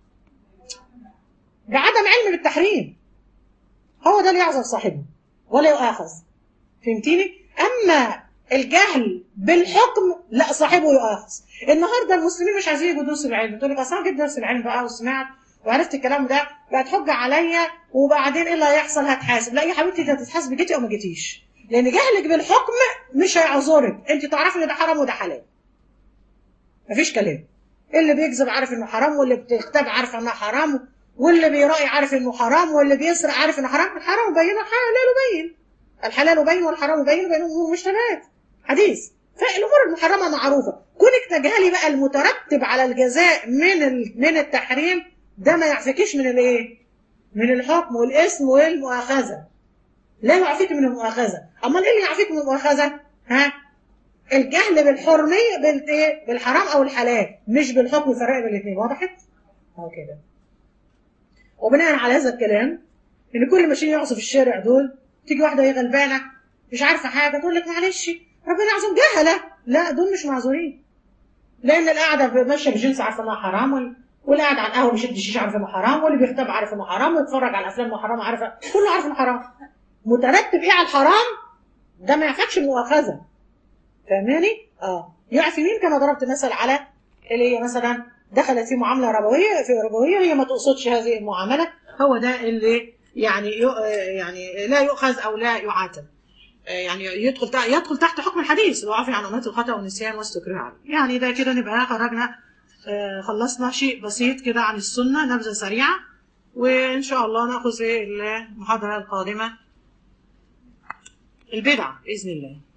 بعدم علم بالتحريم هو ده اللي يعذر صاحبه ولا يؤاخذ فهمتيني اما الجهل بالحكم لا صاحبه يؤاخذ النهارده المسلمين مش عايزين يجوا دروس العلم تقول لك اصل انا جبت درس العلم بقى وسمعت وعرفت الكلام ده بقت حجه عليا وبعدين ايه اللي هيحصل هتحاسب لا يا حبيبتي انت هتتحاسب جيتي او ما جيتيش لان جهلك بالحكم مش هيعذرك انت تعرفي ان ده حرام وده حلال مفيش كلام اللي بيكذب عارف انه حرام واللي بتغتاب عارف انه حرام واللي بيرائي عارف انه حرام واللي بيسرق عارف انه حرام الحرام بين والحلال بين الحلال بين والحرام بين بينهم مشتبهات حديث فالامور المحرمه معروفه كونك تجهلي بقى المترتب على الجزاء من ال... من التحريم ده ما يعفيكيش من الايه من الحكم والاسم والمؤاخذه لا يعفيك من المؤاخذه امال ايه اللي يعفيك من المؤاخذه ها الجهل بالحرميه بالايه بالحرام او الحلال مش بالحكم الفرق بين الاثنين وضحت اهو كده وبناء على هذا الكلام ان كل ماشيين يعصوا في الشارع دول تيجي واحده هي غلبانه مش عارفه حاجه تقول لك معلش ربنا يعذر جهله لا دول مش معذورين لان القاعده ماشيه بجنس عارفه انها حرام واللي قاعد على القهوه بيشد الشيشه عارف انه حرام واللي بيختب عارف انه حرام ويتفرج على الافلام انه حرام عارفه كله عارف انه حرام مترتب ايه على الحرام ده ما يعفكش من مؤاخذه فاهماني؟ اه يعفي مين كما ضربت مثل على اللي هي مثلا دخلت في معامله ربويه في ربويه هي ما تقصدش هذه المعامله هو ده اللي يعني يعني لا يؤخذ او لا يعاتب يعني يدخل يدخل تحت حكم الحديث الوعفي عن امات الخطا والنسيان واستكراه عليه يعني ده كده نبقى خرجنا خلصنا شيء بسيط كده عن السنه نبذه سريعه وان شاء الله ناخذ المحاضره القادمه البدعه باذن الله